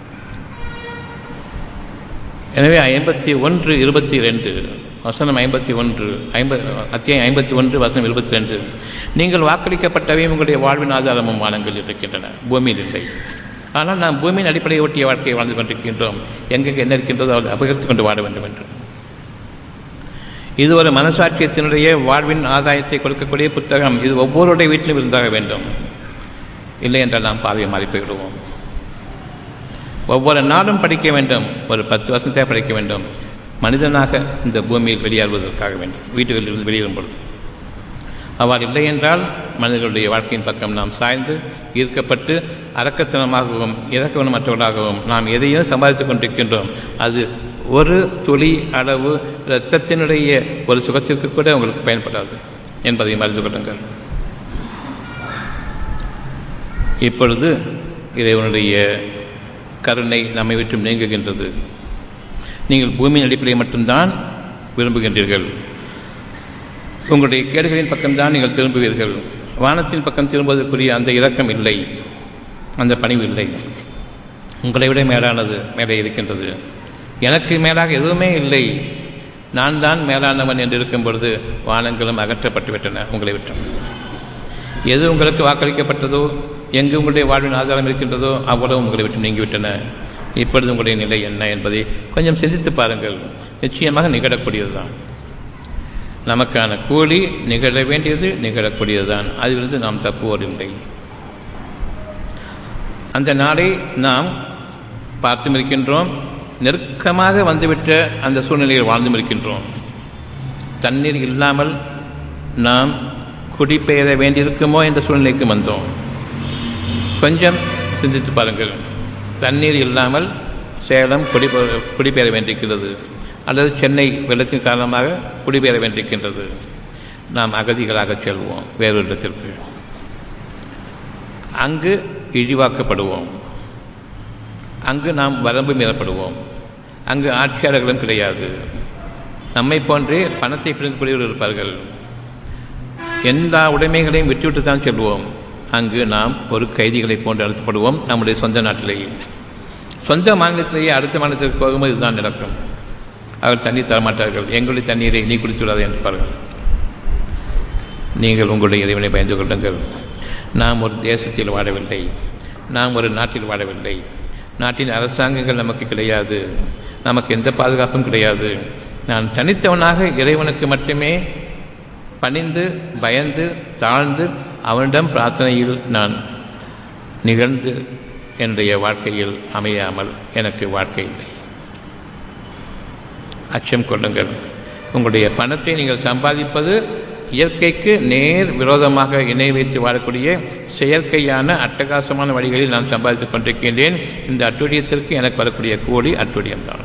எனவே ஐம்பத்தி ஒன்று இருபத்தி ரெண்டு வசனம் ஐம்பத்தி ஒன்று ஐம்பது அத்தியாயம் ஐம்பத்தி ஒன்று வசனம் இருபத்தி ரெண்டு நீங்கள் வாக்களிக்கப்பட்டவையும் உங்களுடைய வாழ்வின் ஆதாரமும் வானங்கள் இருக்கின்றன பூமியில் இல்லை ஆனால் நாம் பூமியின் அடிப்படையை ஒட்டிய வாழ்க்கையை வாழ்ந்து கொண்டிருக்கின்றோம் எங்கெங்கே என்ன இருக்கின்றதோ அதை அபகரித்து கொண்டு வாழ வேண்டும் என்று இது ஒரு மனசாட்சியத்தினுடைய வாழ்வின் ஆதாயத்தை கொடுக்கக்கூடிய புத்தகம் இது ஒவ்வொருடைய வீட்டிலும் இருந்தாக வேண்டும் இல்லை என்றால் நாம் பாதையை மாறி போய்விடுவோம் ஒவ்வொரு நாளும் படிக்க வேண்டும் ஒரு பத்து வருஷத்தை படிக்க வேண்டும் மனிதனாக இந்த பூமியில் வெளியேறுவதற்காக வேண்டும் வீடுகளிலிருந்து வெளியேறும் பொழுது அவ்வாறு இல்லை என்றால் மனிதர்களுடைய வாழ்க்கையின் பக்கம் நாம் சாய்ந்து ஈர்க்கப்பட்டு அரக்கத்தனமாகவும் இறக்கவனமற்றவர்களாகவும் நாம் எதையோ சம்பாதித்துக் கொண்டிருக்கின்றோம் அது ஒரு துளி அளவு இரத்தத்தினுடைய ஒரு சுகத்திற்கு கூட உங்களுக்கு பயன்படாது என்பதை மறந்து கொள்ளுங்கள் இப்பொழுது இறைவனுடைய கருணை நம்மை விட்டு நீங்குகின்றது நீங்கள் பூமியின் அடிப்படையை மட்டும்தான் விரும்புகின்றீர்கள் உங்களுடைய கேடுகளின் பக்கம்தான் நீங்கள் திரும்புவீர்கள் வானத்தின் பக்கம் திரும்புவதற்குரிய அந்த இரக்கம் இல்லை அந்த பணிவு இல்லை உங்களை விட மேலானது மேலே இருக்கின்றது எனக்கு மேலாக எதுவுமே இல்லை நான் தான் மேலானவன் என்று இருக்கும் பொழுது வானங்களும் அகற்றப்பட்டு விட்டன உங்களை விட்டும் எது உங்களுக்கு வாக்களிக்கப்பட்டதோ எங்கு உங்களுடைய வாழ்வின் ஆதாரம் இருக்கின்றதோ அவ்வளவு உங்களை விட்டு நீங்கிவிட்டன இப்பொழுது உங்களுடைய நிலை என்ன என்பதை கொஞ்சம் சிந்தித்து பாருங்கள் நிச்சயமாக நிகழக்கூடியது தான் நமக்கான கூலி நிகழ வேண்டியது நிகழக்கூடியது தான் அதிலிருந்து நாம் தப்புவோரில்லை அந்த நாளை நாம் பார்த்தும் இருக்கின்றோம் நெருக்கமாக வந்துவிட்ட அந்த சூழ்நிலையில் வாழ்ந்தும் இருக்கின்றோம் தண்ணீர் இல்லாமல் நாம் குடிபெயர வேண்டியிருக்குமோ என்ற சூழ்நிலைக்கு வந்தோம் கொஞ்சம் சிந்தித்து பாருங்கள் தண்ணீர் இல்லாமல் சேலம் குடி குடிபெயர வேண்டியிருக்கிறது அல்லது சென்னை வெள்ளத்தின் காரணமாக குடிபெயர வேண்டியிருக்கின்றது நாம் அகதிகளாக செல்வோம் வேறொரு இடத்திற்கு அங்கு இழிவாக்கப்படுவோம் அங்கு நாம் வரம்பு மீறப்படுவோம் அங்கு ஆட்சியாளர்களும் கிடையாது நம்மை போன்றே பணத்தை பிடுங்கக்கூடியவர்கள் இருப்பார்கள் எல்லா உடைமைகளையும் விட்டுவிட்டு தான் செல்வோம் அங்கு நாம் ஒரு கைதிகளைப் போன்று நடத்தப்படுவோம் நம்முடைய சொந்த நாட்டிலேயே சொந்த மாநிலத்திலேயே அடுத்த மாநிலத்திற்கு போகும்போது இதுதான் நடக்கும் அவர்கள் தண்ணீர் தரமாட்டார்கள் எங்களுடைய தண்ணீரை நீ குடித்துவிடாது என்று பாருங்கள் நீங்கள் உங்களுடைய இறைவனை பயந்து கொள்ளுங்கள் நாம் ஒரு தேசத்தில் வாழவில்லை நாம் ஒரு நாட்டில் வாழவில்லை நாட்டின் அரசாங்கங்கள் நமக்கு கிடையாது நமக்கு எந்த பாதுகாப்பும் கிடையாது நான் தனித்தவனாக இறைவனுக்கு மட்டுமே பணிந்து பயந்து தாழ்ந்து அவனிடம் பிரார்த்தனையில் நான் நிகழ்ந்து என்னுடைய வாழ்க்கையில் அமையாமல் எனக்கு வாழ்க்கை இல்லை அச்சம் கொள்ளுங்கள் உங்களுடைய பணத்தை நீங்கள் சம்பாதிப்பது இயற்கைக்கு நேர் விரோதமாக இணை வைத்து வாழக்கூடிய செயற்கையான அட்டகாசமான வழிகளில் நான் சம்பாதித்துக் கொண்டிருக்கின்றேன் இந்த அட்டுழியத்திற்கு எனக்கு வரக்கூடிய கூலி அட்டுழியம்தான்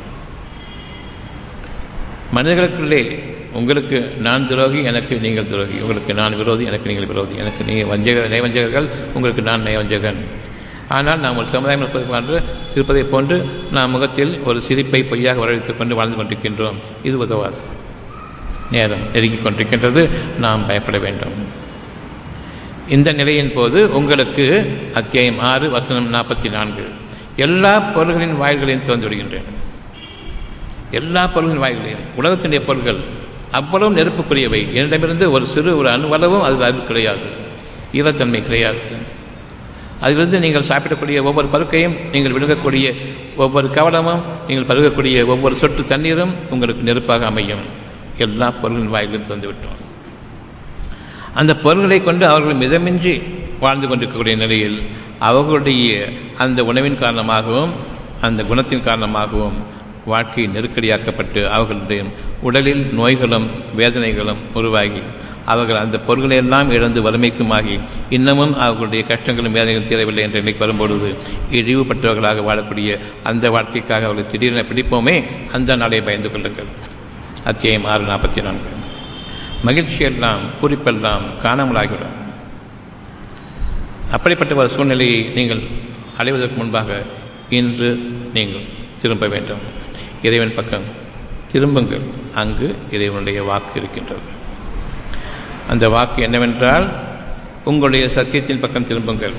மனிதர்களுக்குள்ளே உங்களுக்கு நான் துரோகி எனக்கு நீங்கள் துரோகி உங்களுக்கு நான் விரோதி எனக்கு நீங்கள் விரோதி எனக்கு நீங்கள் வஞ்சக நயவஞ்சகர்கள் உங்களுக்கு நான் நயவஞ்சகன் ஆனால் நாம் ஒரு சமுதாயம் இருப்பதை போன்று இருப்பதைப் போன்று நாம் முகத்தில் ஒரு சிரிப்பை பொய்யாக வரவழைத்துக் கொண்டு வாழ்ந்து கொண்டிருக்கின்றோம் இது உதவாது நேரம் நெருங்கிக் கொண்டிருக்கின்றது நாம் பயப்பட வேண்டும் இந்த நிலையின் போது உங்களுக்கு அத்தியாயம் ஆறு வசனம் நாற்பத்தி நான்கு எல்லா பொருள்களின் வாயில்களையும் திறந்து விடுகின்றேன் எல்லா பொருள்களின் வாயில்களையும் உலகத்தினுடைய பொருள்கள் அவ்வளவும் நெருப்புக்குரியவை என்னிடமிருந்து ஒரு சிறு ஒரு அணுவளவும் அதில் அது கிடையாது ஈரத்தன்மை கிடையாது அதிலிருந்து நீங்கள் சாப்பிடக்கூடிய ஒவ்வொரு பருக்கையும் நீங்கள் விழுங்கக்கூடிய ஒவ்வொரு கவலமும் நீங்கள் பருகக்கூடிய ஒவ்வொரு சொட்டு தண்ணீரும் உங்களுக்கு நெருப்பாக அமையும் எல்லா பொருளின் வாயிலும் தந்து விட்டோம் அந்த பொருள்களை கொண்டு அவர்கள் மிதமின்றி வாழ்ந்து கொண்டிருக்கக்கூடிய நிலையில் அவர்களுடைய அந்த உணவின் காரணமாகவும் அந்த குணத்தின் காரணமாகவும் வாழ்க்கை நெருக்கடியாக்கப்பட்டு அவர்களுடைய உடலில் நோய்களும் வேதனைகளும் உருவாகி அவர்கள் அந்த பொருள்களை எல்லாம் இழந்து வறுமைக்குமாகி இன்னமும் அவர்களுடைய கஷ்டங்களும் வேதனைகளும் தீரவில்லை என்ற நிலைக்கு வரும்பொழுது இழிவுபட்டவர்களாக வாழக்கூடிய அந்த வாழ்க்கைக்காக அவர்கள் திடீரென பிடிப்போமே அந்த நாளை பயந்து கொள்ளுங்கள் அத்தியாயம் ஆறு நாற்பத்தி நான்கு மகிழ்ச்சியெல்லாம் குறிப்பெல்லாம் காணாமலாகிவிடும் அப்படிப்பட்ட ஒரு சூழ்நிலையை நீங்கள் அடைவதற்கு முன்பாக இன்று நீங்கள் திரும்ப வேண்டும் இறைவன் பக்கம் திரும்புங்கள் அங்கு இறைவனுடைய வாக்கு இருக்கின்றது அந்த வாக்கு என்னவென்றால் உங்களுடைய சத்தியத்தின் பக்கம் திரும்புங்கள்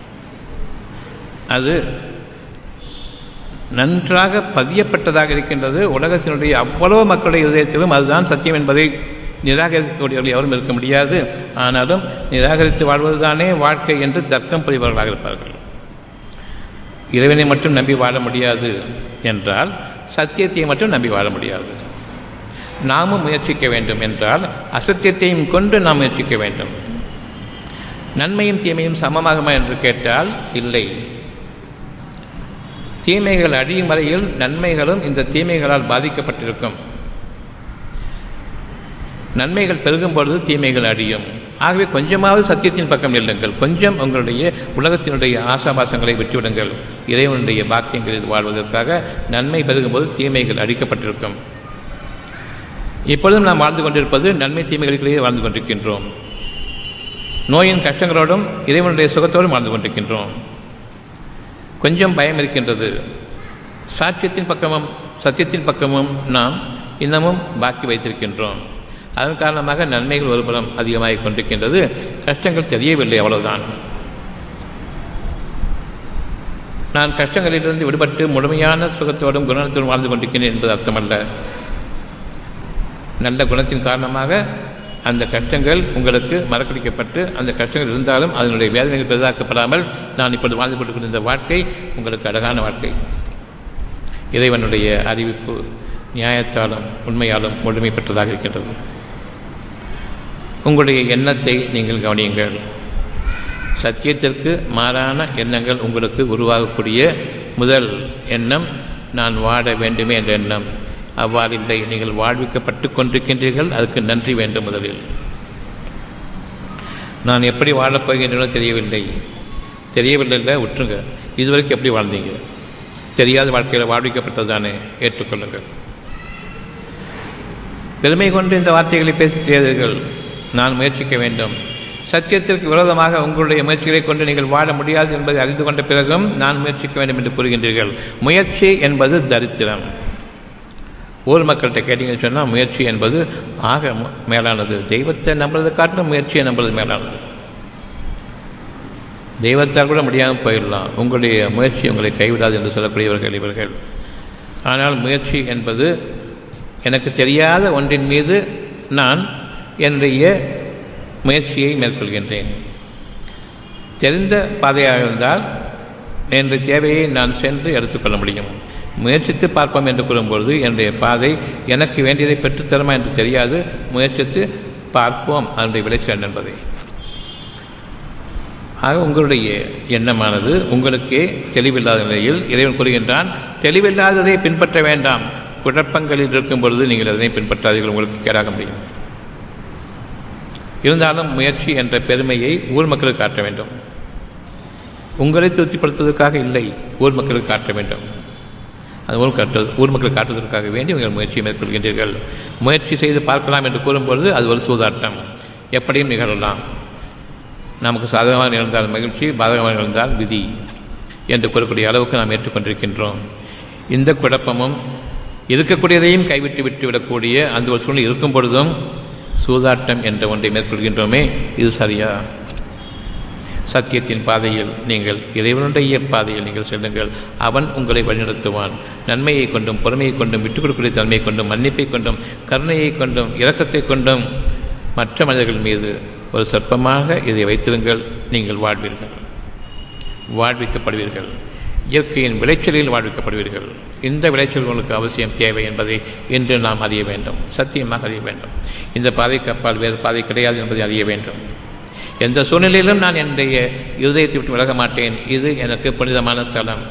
அது நன்றாக பதியப்பட்டதாக இருக்கின்றது உலகத்தினுடைய அவ்வளவு மக்களுடைய இதயத்திலும் அதுதான் சத்தியம் என்பதை நிராகரிக்கக்கூடியவர்கள் எவரும் இருக்க முடியாது ஆனாலும் நிராகரித்து வாழ்வதுதானே வாழ்க்கை என்று தர்க்கம் புரிபவர்களாக இருப்பார்கள் இறைவனை மட்டும் நம்பி வாழ முடியாது என்றால் சத்தியத்தை மட்டும் நம்பி வாழ முடியாது நாமும் முயற்சிக்க வேண்டும் என்றால் அசத்தியத்தையும் கொண்டு நாம் முயற்சிக்க வேண்டும் நன்மையும் தீமையும் சமமாகுமா என்று கேட்டால் இல்லை தீமைகள் அழியும் வரையில் நன்மைகளும் இந்த தீமைகளால் பாதிக்கப்பட்டிருக்கும் நன்மைகள் பெருகும் பொழுது தீமைகள் அழியும் ஆகவே கொஞ்சமாவது சத்தியத்தின் பக்கம் நில்லுங்கள் கொஞ்சம் உங்களுடைய உலகத்தினுடைய ஆசாபாசங்களை விட்டுவிடுங்கள் இறைவனுடைய பாக்கியங்களில் வாழ்வதற்காக நன்மை பெருகும்போது தீமைகள் அழிக்கப்பட்டிருக்கும் இப்பொழுதும் நாம் வாழ்ந்து கொண்டிருப்பது நன்மை தீமைகளுக்கிடையே வாழ்ந்து கொண்டிருக்கின்றோம் நோயின் கஷ்டங்களோடும் இறைவனுடைய சுகத்தோடும் வாழ்ந்து கொண்டிருக்கின்றோம் கொஞ்சம் பயம் இருக்கின்றது சாட்சியத்தின் பக்கமும் சத்தியத்தின் பக்கமும் நாம் இன்னமும் பாக்கி வைத்திருக்கின்றோம் அதன் காரணமாக நன்மைகள் ஒருபுறம் அதிகமாகிக் கொண்டிருக்கின்றது கஷ்டங்கள் தெரியவில்லை அவ்வளவுதான் நான் கஷ்டங்களிலிருந்து விடுபட்டு முழுமையான சுகத்தோடும் குணத்தோடும் வாழ்ந்து கொண்டிருக்கிறேன் என்பது அர்த்தமல்ல நல்ல குணத்தின் காரணமாக அந்த கஷ்டங்கள் உங்களுக்கு மறக்கடிக்கப்பட்டு அந்த கஷ்டங்கள் இருந்தாலும் அதனுடைய வேதனைகள் பெரிதாக்கப்படாமல் நான் இப்பொழுது வாழ்ந்து கொண்டிருக்கிற இந்த வாழ்க்கை உங்களுக்கு அழகான வாழ்க்கை இறைவனுடைய அறிவிப்பு நியாயத்தாலும் உண்மையாலும் முழுமை பெற்றதாக இருக்கின்றது உங்களுடைய எண்ணத்தை நீங்கள் கவனியுங்கள் சத்தியத்திற்கு மாறான எண்ணங்கள் உங்களுக்கு உருவாகக்கூடிய முதல் எண்ணம் நான் வாழ வேண்டுமே என்ற எண்ணம் அவ்வாறு இல்லை நீங்கள் வாழ்விக்கப்பட்டு கொண்டிருக்கின்றீர்கள் அதுக்கு நன்றி வேண்டும் முதலில் நான் எப்படி வாழப் போகின்றனோ தெரியவில்லை தெரியவில்லை இல்லை விட்டுருங்க இதுவரைக்கும் எப்படி வாழ்ந்தீங்க தெரியாத வாழ்க்கையில் வாழ்விக்கப்பட்டது தானே ஏற்றுக்கொள்ளுங்கள் பெருமை கொண்டு இந்த வார்த்தைகளை பேசி செய்தீர்கள் நான் முயற்சிக்க வேண்டும் சத்தியத்திற்கு விரோதமாக உங்களுடைய முயற்சிகளை கொண்டு நீங்கள் வாழ முடியாது என்பதை அறிந்து கொண்ட பிறகும் நான் முயற்சிக்க வேண்டும் என்று கூறுகின்றீர்கள் முயற்சி என்பது தரித்திரம் ஊர் மக்கள்கிட்ட கேட்டீங்கன்னு சொன்னால் முயற்சி என்பது ஆக மேலானது தெய்வத்தை நம்புறது காட்டிலும் முயற்சியை நம்புறது மேலானது தெய்வத்தால் கூட முடியாமல் போயிடலாம் உங்களுடைய முயற்சி உங்களை கைவிடாது என்று சொல்லக்கூடியவர்கள் இவர்கள் ஆனால் முயற்சி என்பது எனக்கு தெரியாத ஒன்றின் மீது நான் என்னுடைய முயற்சியை மேற்கொள்கின்றேன் தெரிந்த பாதையாக இருந்தால் என்ற தேவையை நான் சென்று எடுத்துக்கொள்ள முடியும் முயற்சித்து பார்ப்போம் என்று கூறும்பொழுது என்னுடைய பாதை எனக்கு வேண்டியதை பெற்றுத்தருமா என்று தெரியாது முயற்சித்து பார்ப்போம் அதனுடைய விளைச்சல் என்பதை ஆக உங்களுடைய எண்ணமானது உங்களுக்கே தெளிவில்லாத நிலையில் இறைவன் கூறுகின்றான் தெளிவில்லாததை பின்பற்ற வேண்டாம் குழப்பங்களில் இருக்கும் பொழுது நீங்கள் அதனை பின்பற்றாதீர்கள் உங்களுக்கு கேடாக முடியும் இருந்தாலும் முயற்சி என்ற பெருமையை ஊர் மக்களுக்கு காட்ட வேண்டும் உங்களை திருப்திப்படுத்துவதற்காக இல்லை ஊர் மக்களுக்கு காட்ட வேண்டும் அது ஊர் காட்டு ஊர் மக்கள் காட்டுவதற்காக வேண்டி உங்கள் முயற்சியை மேற்கொள்கின்றீர்கள் முயற்சி செய்து பார்க்கலாம் என்று கூறும்பொழுது அது ஒரு சூதாட்டம் எப்படியும் நிகழலாம் நமக்கு சாதகமாக இருந்தால் மகிழ்ச்சி பாதகமாக இருந்தால் விதி என்று கூறக்கூடிய அளவுக்கு நாம் ஏற்றுக்கொண்டிருக்கின்றோம் இந்த குழப்பமும் இருக்கக்கூடியதையும் கைவிட்டு விட்டு விடக்கூடிய அந்த ஒரு சூழ்நிலை இருக்கும் பொழுதும் சூதாட்டம் என்ற ஒன்றை மேற்கொள்கின்றோமே இது சரியா சத்தியத்தின் பாதையில் நீங்கள் இறைவனுடைய பாதையில் நீங்கள் செல்லுங்கள் அவன் உங்களை வழிநடத்துவான் நன்மையை கொண்டும் பொறுமையை கொண்டும் விட்டுக் கொடுக்கக்கூடிய தன்மையை கொண்டும் மன்னிப்பை கொண்டும் கருணையை கொண்டும் இரக்கத்தை கொண்டும் மற்ற மனிதர்கள் மீது ஒரு சொற்பமாக இதை வைத்திருங்கள் நீங்கள் வாழ்வீர்கள் வாழ்விக்கப்படுவீர்கள் இயற்கையின் விளைச்சலில் வாழ்விக்கப்படுவீர்கள் இந்த விளைச்சல் உங்களுக்கு அவசியம் தேவை என்பதை இன்று நாம் அறிய வேண்டும் சத்தியமாக அறிய வேண்டும் இந்த பாதைக்கு அப்பால் வேறு பாதை கிடையாது என்பதை அறிய வேண்டும் எந்த சூழ்நிலையிலும் நான் என்னுடைய இருதயத்தை விட்டு விலக மாட்டேன் இது எனக்கு புனிதமான ஸ்தலம்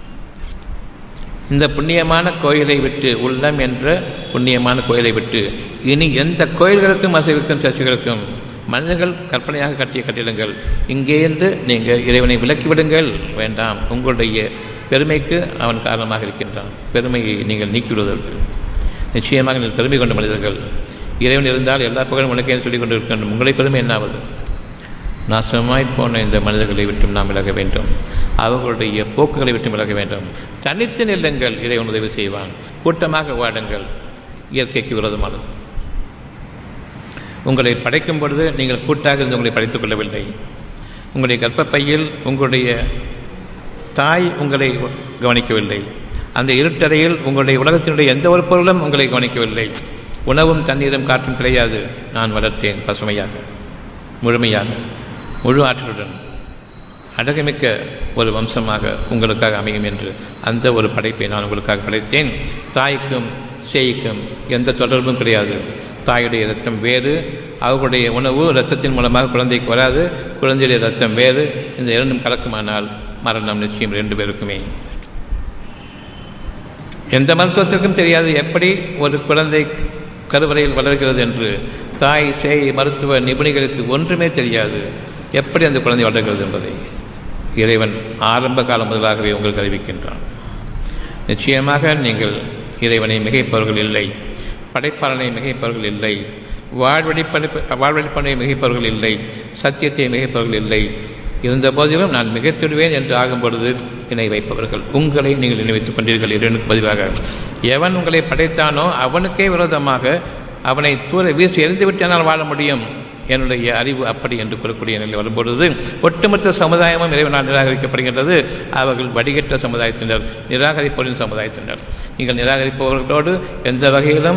இந்த புண்ணியமான கோயிலை விட்டு உள்ளம் என்ற புண்ணியமான கோயிலை விட்டு இனி எந்த கோயில்களுக்கும் மசைகளுக்கும் சர்ச்சைகளுக்கும் மனிதர்கள் கற்பனையாக கட்டிய கட்டிடங்கள் இங்கேருந்து நீங்கள் இறைவனை விலக்கிவிடுங்கள் வேண்டாம் உங்களுடைய பெருமைக்கு அவன் காரணமாக இருக்கின்றான் பெருமையை நீங்கள் நீக்கிவிடுவதற்கு நிச்சயமாக நீங்கள் பெருமை கொண்ட மனிதர்கள் இறைவன் இருந்தால் எல்லா புகழும் உனக்கே சொல்லிக் கொண்டிருக்கின்ற உங்களை பெருமை என்னாவது நாசமாய் போன இந்த மனிதர்களை விட்டும் நாம் விலக வேண்டும் அவர்களுடைய போக்குகளை விட்டு விலக வேண்டும் தனித்து நில்லுங்கள் இறைவன் உதவி செய்வான் கூட்டமாக வாடுங்கள் இயற்கைக்கு விரோதமானது உங்களை படைக்கும் பொழுது நீங்கள் கூட்டாக இருந்து உங்களை படைத்துக் கொள்ளவில்லை உங்களுடைய கர்ப்பப்பையில் உங்களுடைய தாய் உங்களை கவனிக்கவில்லை அந்த இருட்டறையில் உங்களுடைய உலகத்தினுடைய எந்த ஒரு பொருளும் உங்களை கவனிக்கவில்லை உணவும் தண்ணீரும் காற்றும் கிடையாது நான் வளர்த்தேன் பசுமையாக முழுமையாக முழு ஆற்றலுடன் அழகுமிக்க ஒரு வம்சமாக உங்களுக்காக அமையும் என்று அந்த ஒரு படைப்பை நான் உங்களுக்காக படைத்தேன் தாய்க்கும் சேய்க்கும் எந்த தொடர்பும் கிடையாது தாயுடைய ரத்தம் வேறு அவர்களுடைய உணவு இரத்தத்தின் மூலமாக குழந்தைக்கு வராது குழந்தையுடைய ரத்தம் வேறு இந்த இரண்டும் கலக்குமானால் மரணம் நிச்சயம் ரெண்டு பேருக்குமே எந்த மருத்துவத்திற்கும் தெரியாது எப்படி ஒரு குழந்தை கருவறையில் வளர்கிறது என்று தாய் சேய் மருத்துவ நிபுணிகளுக்கு ஒன்றுமே தெரியாது எப்படி அந்த குழந்தை வளர்கிறது என்பதை இறைவன் ஆரம்ப காலம் முதலாகவே உங்களுக்கு அறிவிக்கின்றான் நிச்சயமாக நீங்கள் இறைவனை மிகைப்பவர்கள் இல்லை படைப்பாளனை மிகைப்பவர்கள் இல்லை வாழ்வழிப்படை வாழ்வழிப்பனை மிகைப்பவர்கள் இல்லை சத்தியத்தை மிகைப்பவர்கள் இல்லை இருந்த போதிலும் நான் மிகைத்திடுவேன் என்று ஆகும் பொழுது இணை வைப்பவர்கள் உங்களை நீங்கள் நினைவித்துக் கொண்டீர்கள் இறைவனுக்கு பதிலாக எவன் உங்களை படைத்தானோ அவனுக்கே விரோதமாக அவனை தூர வீசி எரிந்துவிட்டானால் வாழ முடியும் என்னுடைய அறிவு அப்படி என்று கூறக்கூடிய நிலை வரும்பொழுது ஒட்டுமொத்த சமுதாயமும் இறைவனால் நிராகரிக்கப்படுகின்றது அவர்கள் வடிகட்ட சமுதாயத்தினர் நிராகரிப்பவரின் சமுதாயத்தினர் நீங்கள் நிராகரிப்பவர்களோடு எந்த வகையிலும்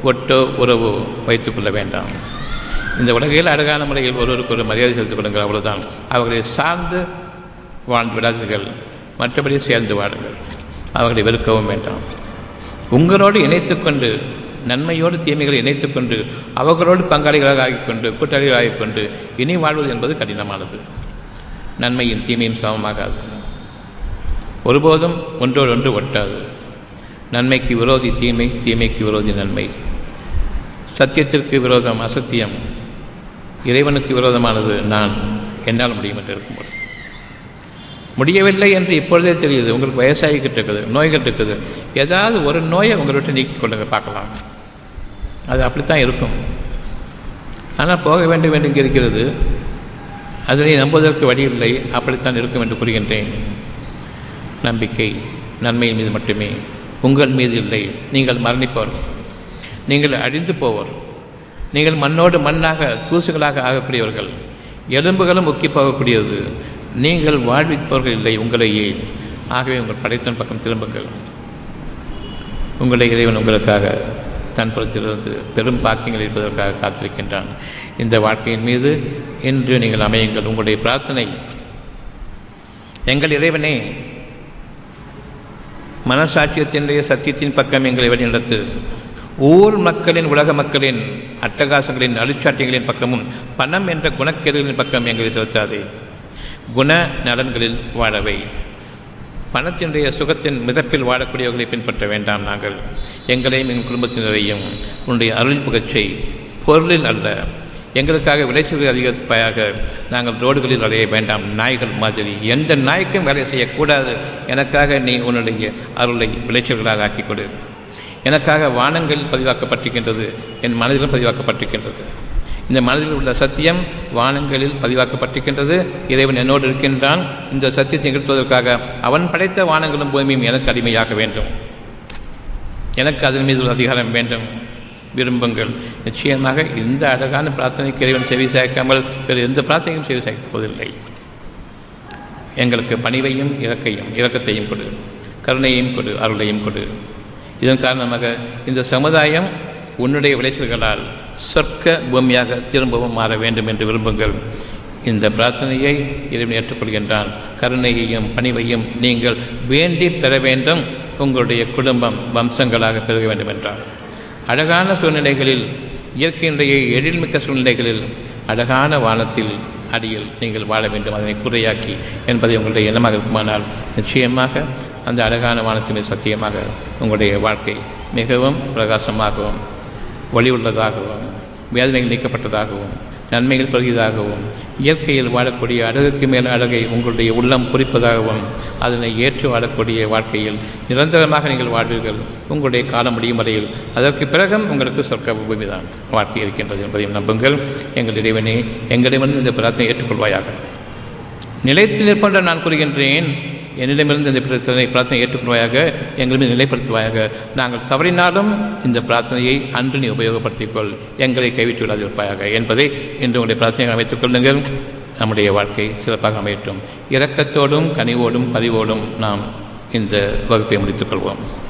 ஒட்டோ உறவோ வைத்துக்கொள்ள வேண்டாம் இந்த உலகில் அழகான முறையில் ஒருவருக்கு ஒரு மரியாதை செலுத்திக் கொள்ளுங்கள் அவ்வளவுதான் அவர்களை சார்ந்து வாழ்ந்து விடாதீர்கள் மற்றபடி சேர்ந்து வாடுங்கள் அவர்களை வெறுக்கவும் வேண்டாம் உங்களோடு இணைத்துக்கொண்டு நன்மையோடு தீமைகளை இணைத்துக்கொண்டு அவர்களோடு பங்காளிகளாக ஆகிக்கொண்டு கூட்டாளிகளாக ஆகிக்கொண்டு இனி வாழ்வது என்பது கடினமானது நன்மையும் தீமையும் சமமாகாது ஒருபோதும் ஒன்றோடு ஒன்று ஒட்டாது நன்மைக்கு விரோதி தீமை தீமைக்கு விரோதி நன்மை சத்தியத்திற்கு விரோதம் அசத்தியம் இறைவனுக்கு விரோதமானது நான் என்னால் முடியும் என்று இருக்கும்போது முடியவில்லை என்று இப்பொழுதே தெரியுது உங்களுக்கு வயசாகிக்கிட்டு இருக்குது நோய்கள் இருக்குது ஏதாவது ஒரு நோயை உங்களை விட்டு நீக்கிக் கொள்ளுங்க பார்க்கலாம் அது அப்படித்தான் இருக்கும் ஆனால் போக வேண்டும் என்று இங்கே இருக்கிறது அதனை நம்புவதற்கு வழி இல்லை அப்படித்தான் இருக்கும் என்று கூறுகின்றேன் நம்பிக்கை நன்மையின் மீது மட்டுமே உங்கள் மீது இல்லை நீங்கள் மரணிப்பவர் நீங்கள் அழிந்து போவர் நீங்கள் மண்ணோடு மண்ணாக தூசுகளாக ஆகக்கூடியவர்கள் எலும்புகளும் முக்கி போகக்கூடியது நீங்கள் வாழ்விப்பவர்கள் இல்லை உங்களையே ஆகவே உங்கள் படைத்தன் பக்கம் திரும்புங்கள் உங்களை இறைவன் உங்களுக்காக தன் புறத்திலிருந்து பெரும் பாக்கியங்கள் இருப்பதற்காக காத்திருக்கின்றான் இந்த வாழ்க்கையின் மீது இன்று நீங்கள் அமையுங்கள் உங்களுடைய பிரார்த்தனை எங்கள் இறைவனே மனசாட்சியத்தினுடைய சத்தியத்தின் பக்கம் எங்களை வழிநடத்து ஊர் மக்களின் உலக மக்களின் அட்டகாசங்களின் அழிச்சாட்டியங்களின் பக்கமும் பணம் என்ற குணக்கேடுகளின் பக்கம் எங்களை செலுத்தாதே குண நலன்களில் வாழவை பணத்தினுடைய சுகத்தின் மிதப்பில் வாழக்கூடியவர்களை பின்பற்ற வேண்டாம் நாங்கள் எங்களையும் எங்கள் குடும்பத்தினரையும் உன்னுடைய அருள் புகச்சை பொருளில் அல்ல எங்களுக்காக விளைச்சல்கள் அதிகரிப்பாக நாங்கள் ரோடுகளில் அடைய வேண்டாம் நாய்கள் மாதிரி எந்த நாய்க்கும் வேலை செய்யக்கூடாது எனக்காக நீ உன்னுடைய அருளை விளைச்சல்களாக ஆக்கிக் கொடு எனக்காக வானங்களில் பதிவாக்கப்பட்டிருக்கின்றது என் மனதிலும் பதிவாக்கப்பட்டிருக்கின்றது இந்த மனதில் உள்ள சத்தியம் வானங்களில் பதிவாக்கப்பட்டிருக்கின்றது இறைவன் என்னோடு இருக்கின்றான் இந்த சத்தியத்தை நிகழ்த்துவதற்காக அவன் படைத்த வானங்களும் பூமியும் எனக்கு அடிமையாக வேண்டும் எனக்கு அதன் மீது உள்ள அதிகாரம் வேண்டும் விரும்புங்கள் நிச்சயமாக இந்த அழகான பிரார்த்தனைக்கு இறைவன் செவி சாய்க்காமல் வேறு எந்த பிரார்த்தனையும் செவி சாய்க்கப் போவதில்லை எங்களுக்கு பணிவையும் இறக்கையும் இரக்கத்தையும் கொடு கருணையும் கொடு அருளையும் கொடு இதன் காரணமாக இந்த சமுதாயம் உன்னுடைய விளைச்சல்களால் சொர்க்க பூமியாக திரும்பவும் மாற வேண்டும் என்று விரும்புங்கள் இந்த பிரார்த்தனையை இறைவன் ஏற்றுக்கொள்கின்றான் கருணையையும் பணிவையும் நீங்கள் வேண்டி பெற வேண்டும் உங்களுடைய குடும்பம் வம்சங்களாக பெருக வேண்டும் என்றார் அழகான சூழ்நிலைகளில் இயற்கையினுடைய எழில்மிக்க சூழ்நிலைகளில் அழகான வானத்தில் அடியில் நீங்கள் வாழ வேண்டும் அதனை குறையாக்கி என்பதை உங்களுடைய எண்ணமாக இருக்குமானால் நிச்சயமாக அந்த அழகான வானத்தின் சத்தியமாக உங்களுடைய வாழ்க்கை மிகவும் பிரகாசமாகவும் ஒளி உள்ளதாகவும் வேதனைகள் நீக்கப்பட்டதாகவும் நன்மைகள் பெருகியதாகவும் இயற்கையில் வாழக்கூடிய அழகுக்கு மேல் அழகை உங்களுடைய உள்ளம் குறிப்பதாகவும் அதனை ஏற்று வாழக்கூடிய வாழ்க்கையில் நிரந்தரமாக நீங்கள் வாழ்வீர்கள் உங்களுடைய காலம் முடியும் வரையில் அதற்கு பிறகும் உங்களுக்கு சொர்க்க பூமி தான் வாழ்க்கை இருக்கின்றது என்பதையும் நம்புங்கள் எங்கள் இறைவனே எங்களிடமிருந்து இந்த பிரார்த்தனை ஏற்றுக்கொள்வாயாக நிலைத்து நிற்பென்ற நான் கூறுகின்றேன் என்னிடமிருந்து இந்த பிரார்த்தனை பிரார்த்தனை ஏற்றுக்கொள்வாயாக எங்களிடம் நிலைப்படுத்துவாயாக நாங்கள் தவறினாலும் இந்த பிரார்த்தனையை அன்று நீ உபயோகப்படுத்திக்கொள் எங்களை கைவிட்டு விடாது இருப்பாயாக என்பதை இன்று உங்களுடைய பிரார்த்தனைகளை அமைத்துக் கொள்ளுங்கள் நம்முடைய வாழ்க்கை சிறப்பாக அமையட்டும் இரக்கத்தோடும் கனிவோடும் பதிவோடும் நாம் இந்த வகுப்பை முடித்துக்கொள்வோம்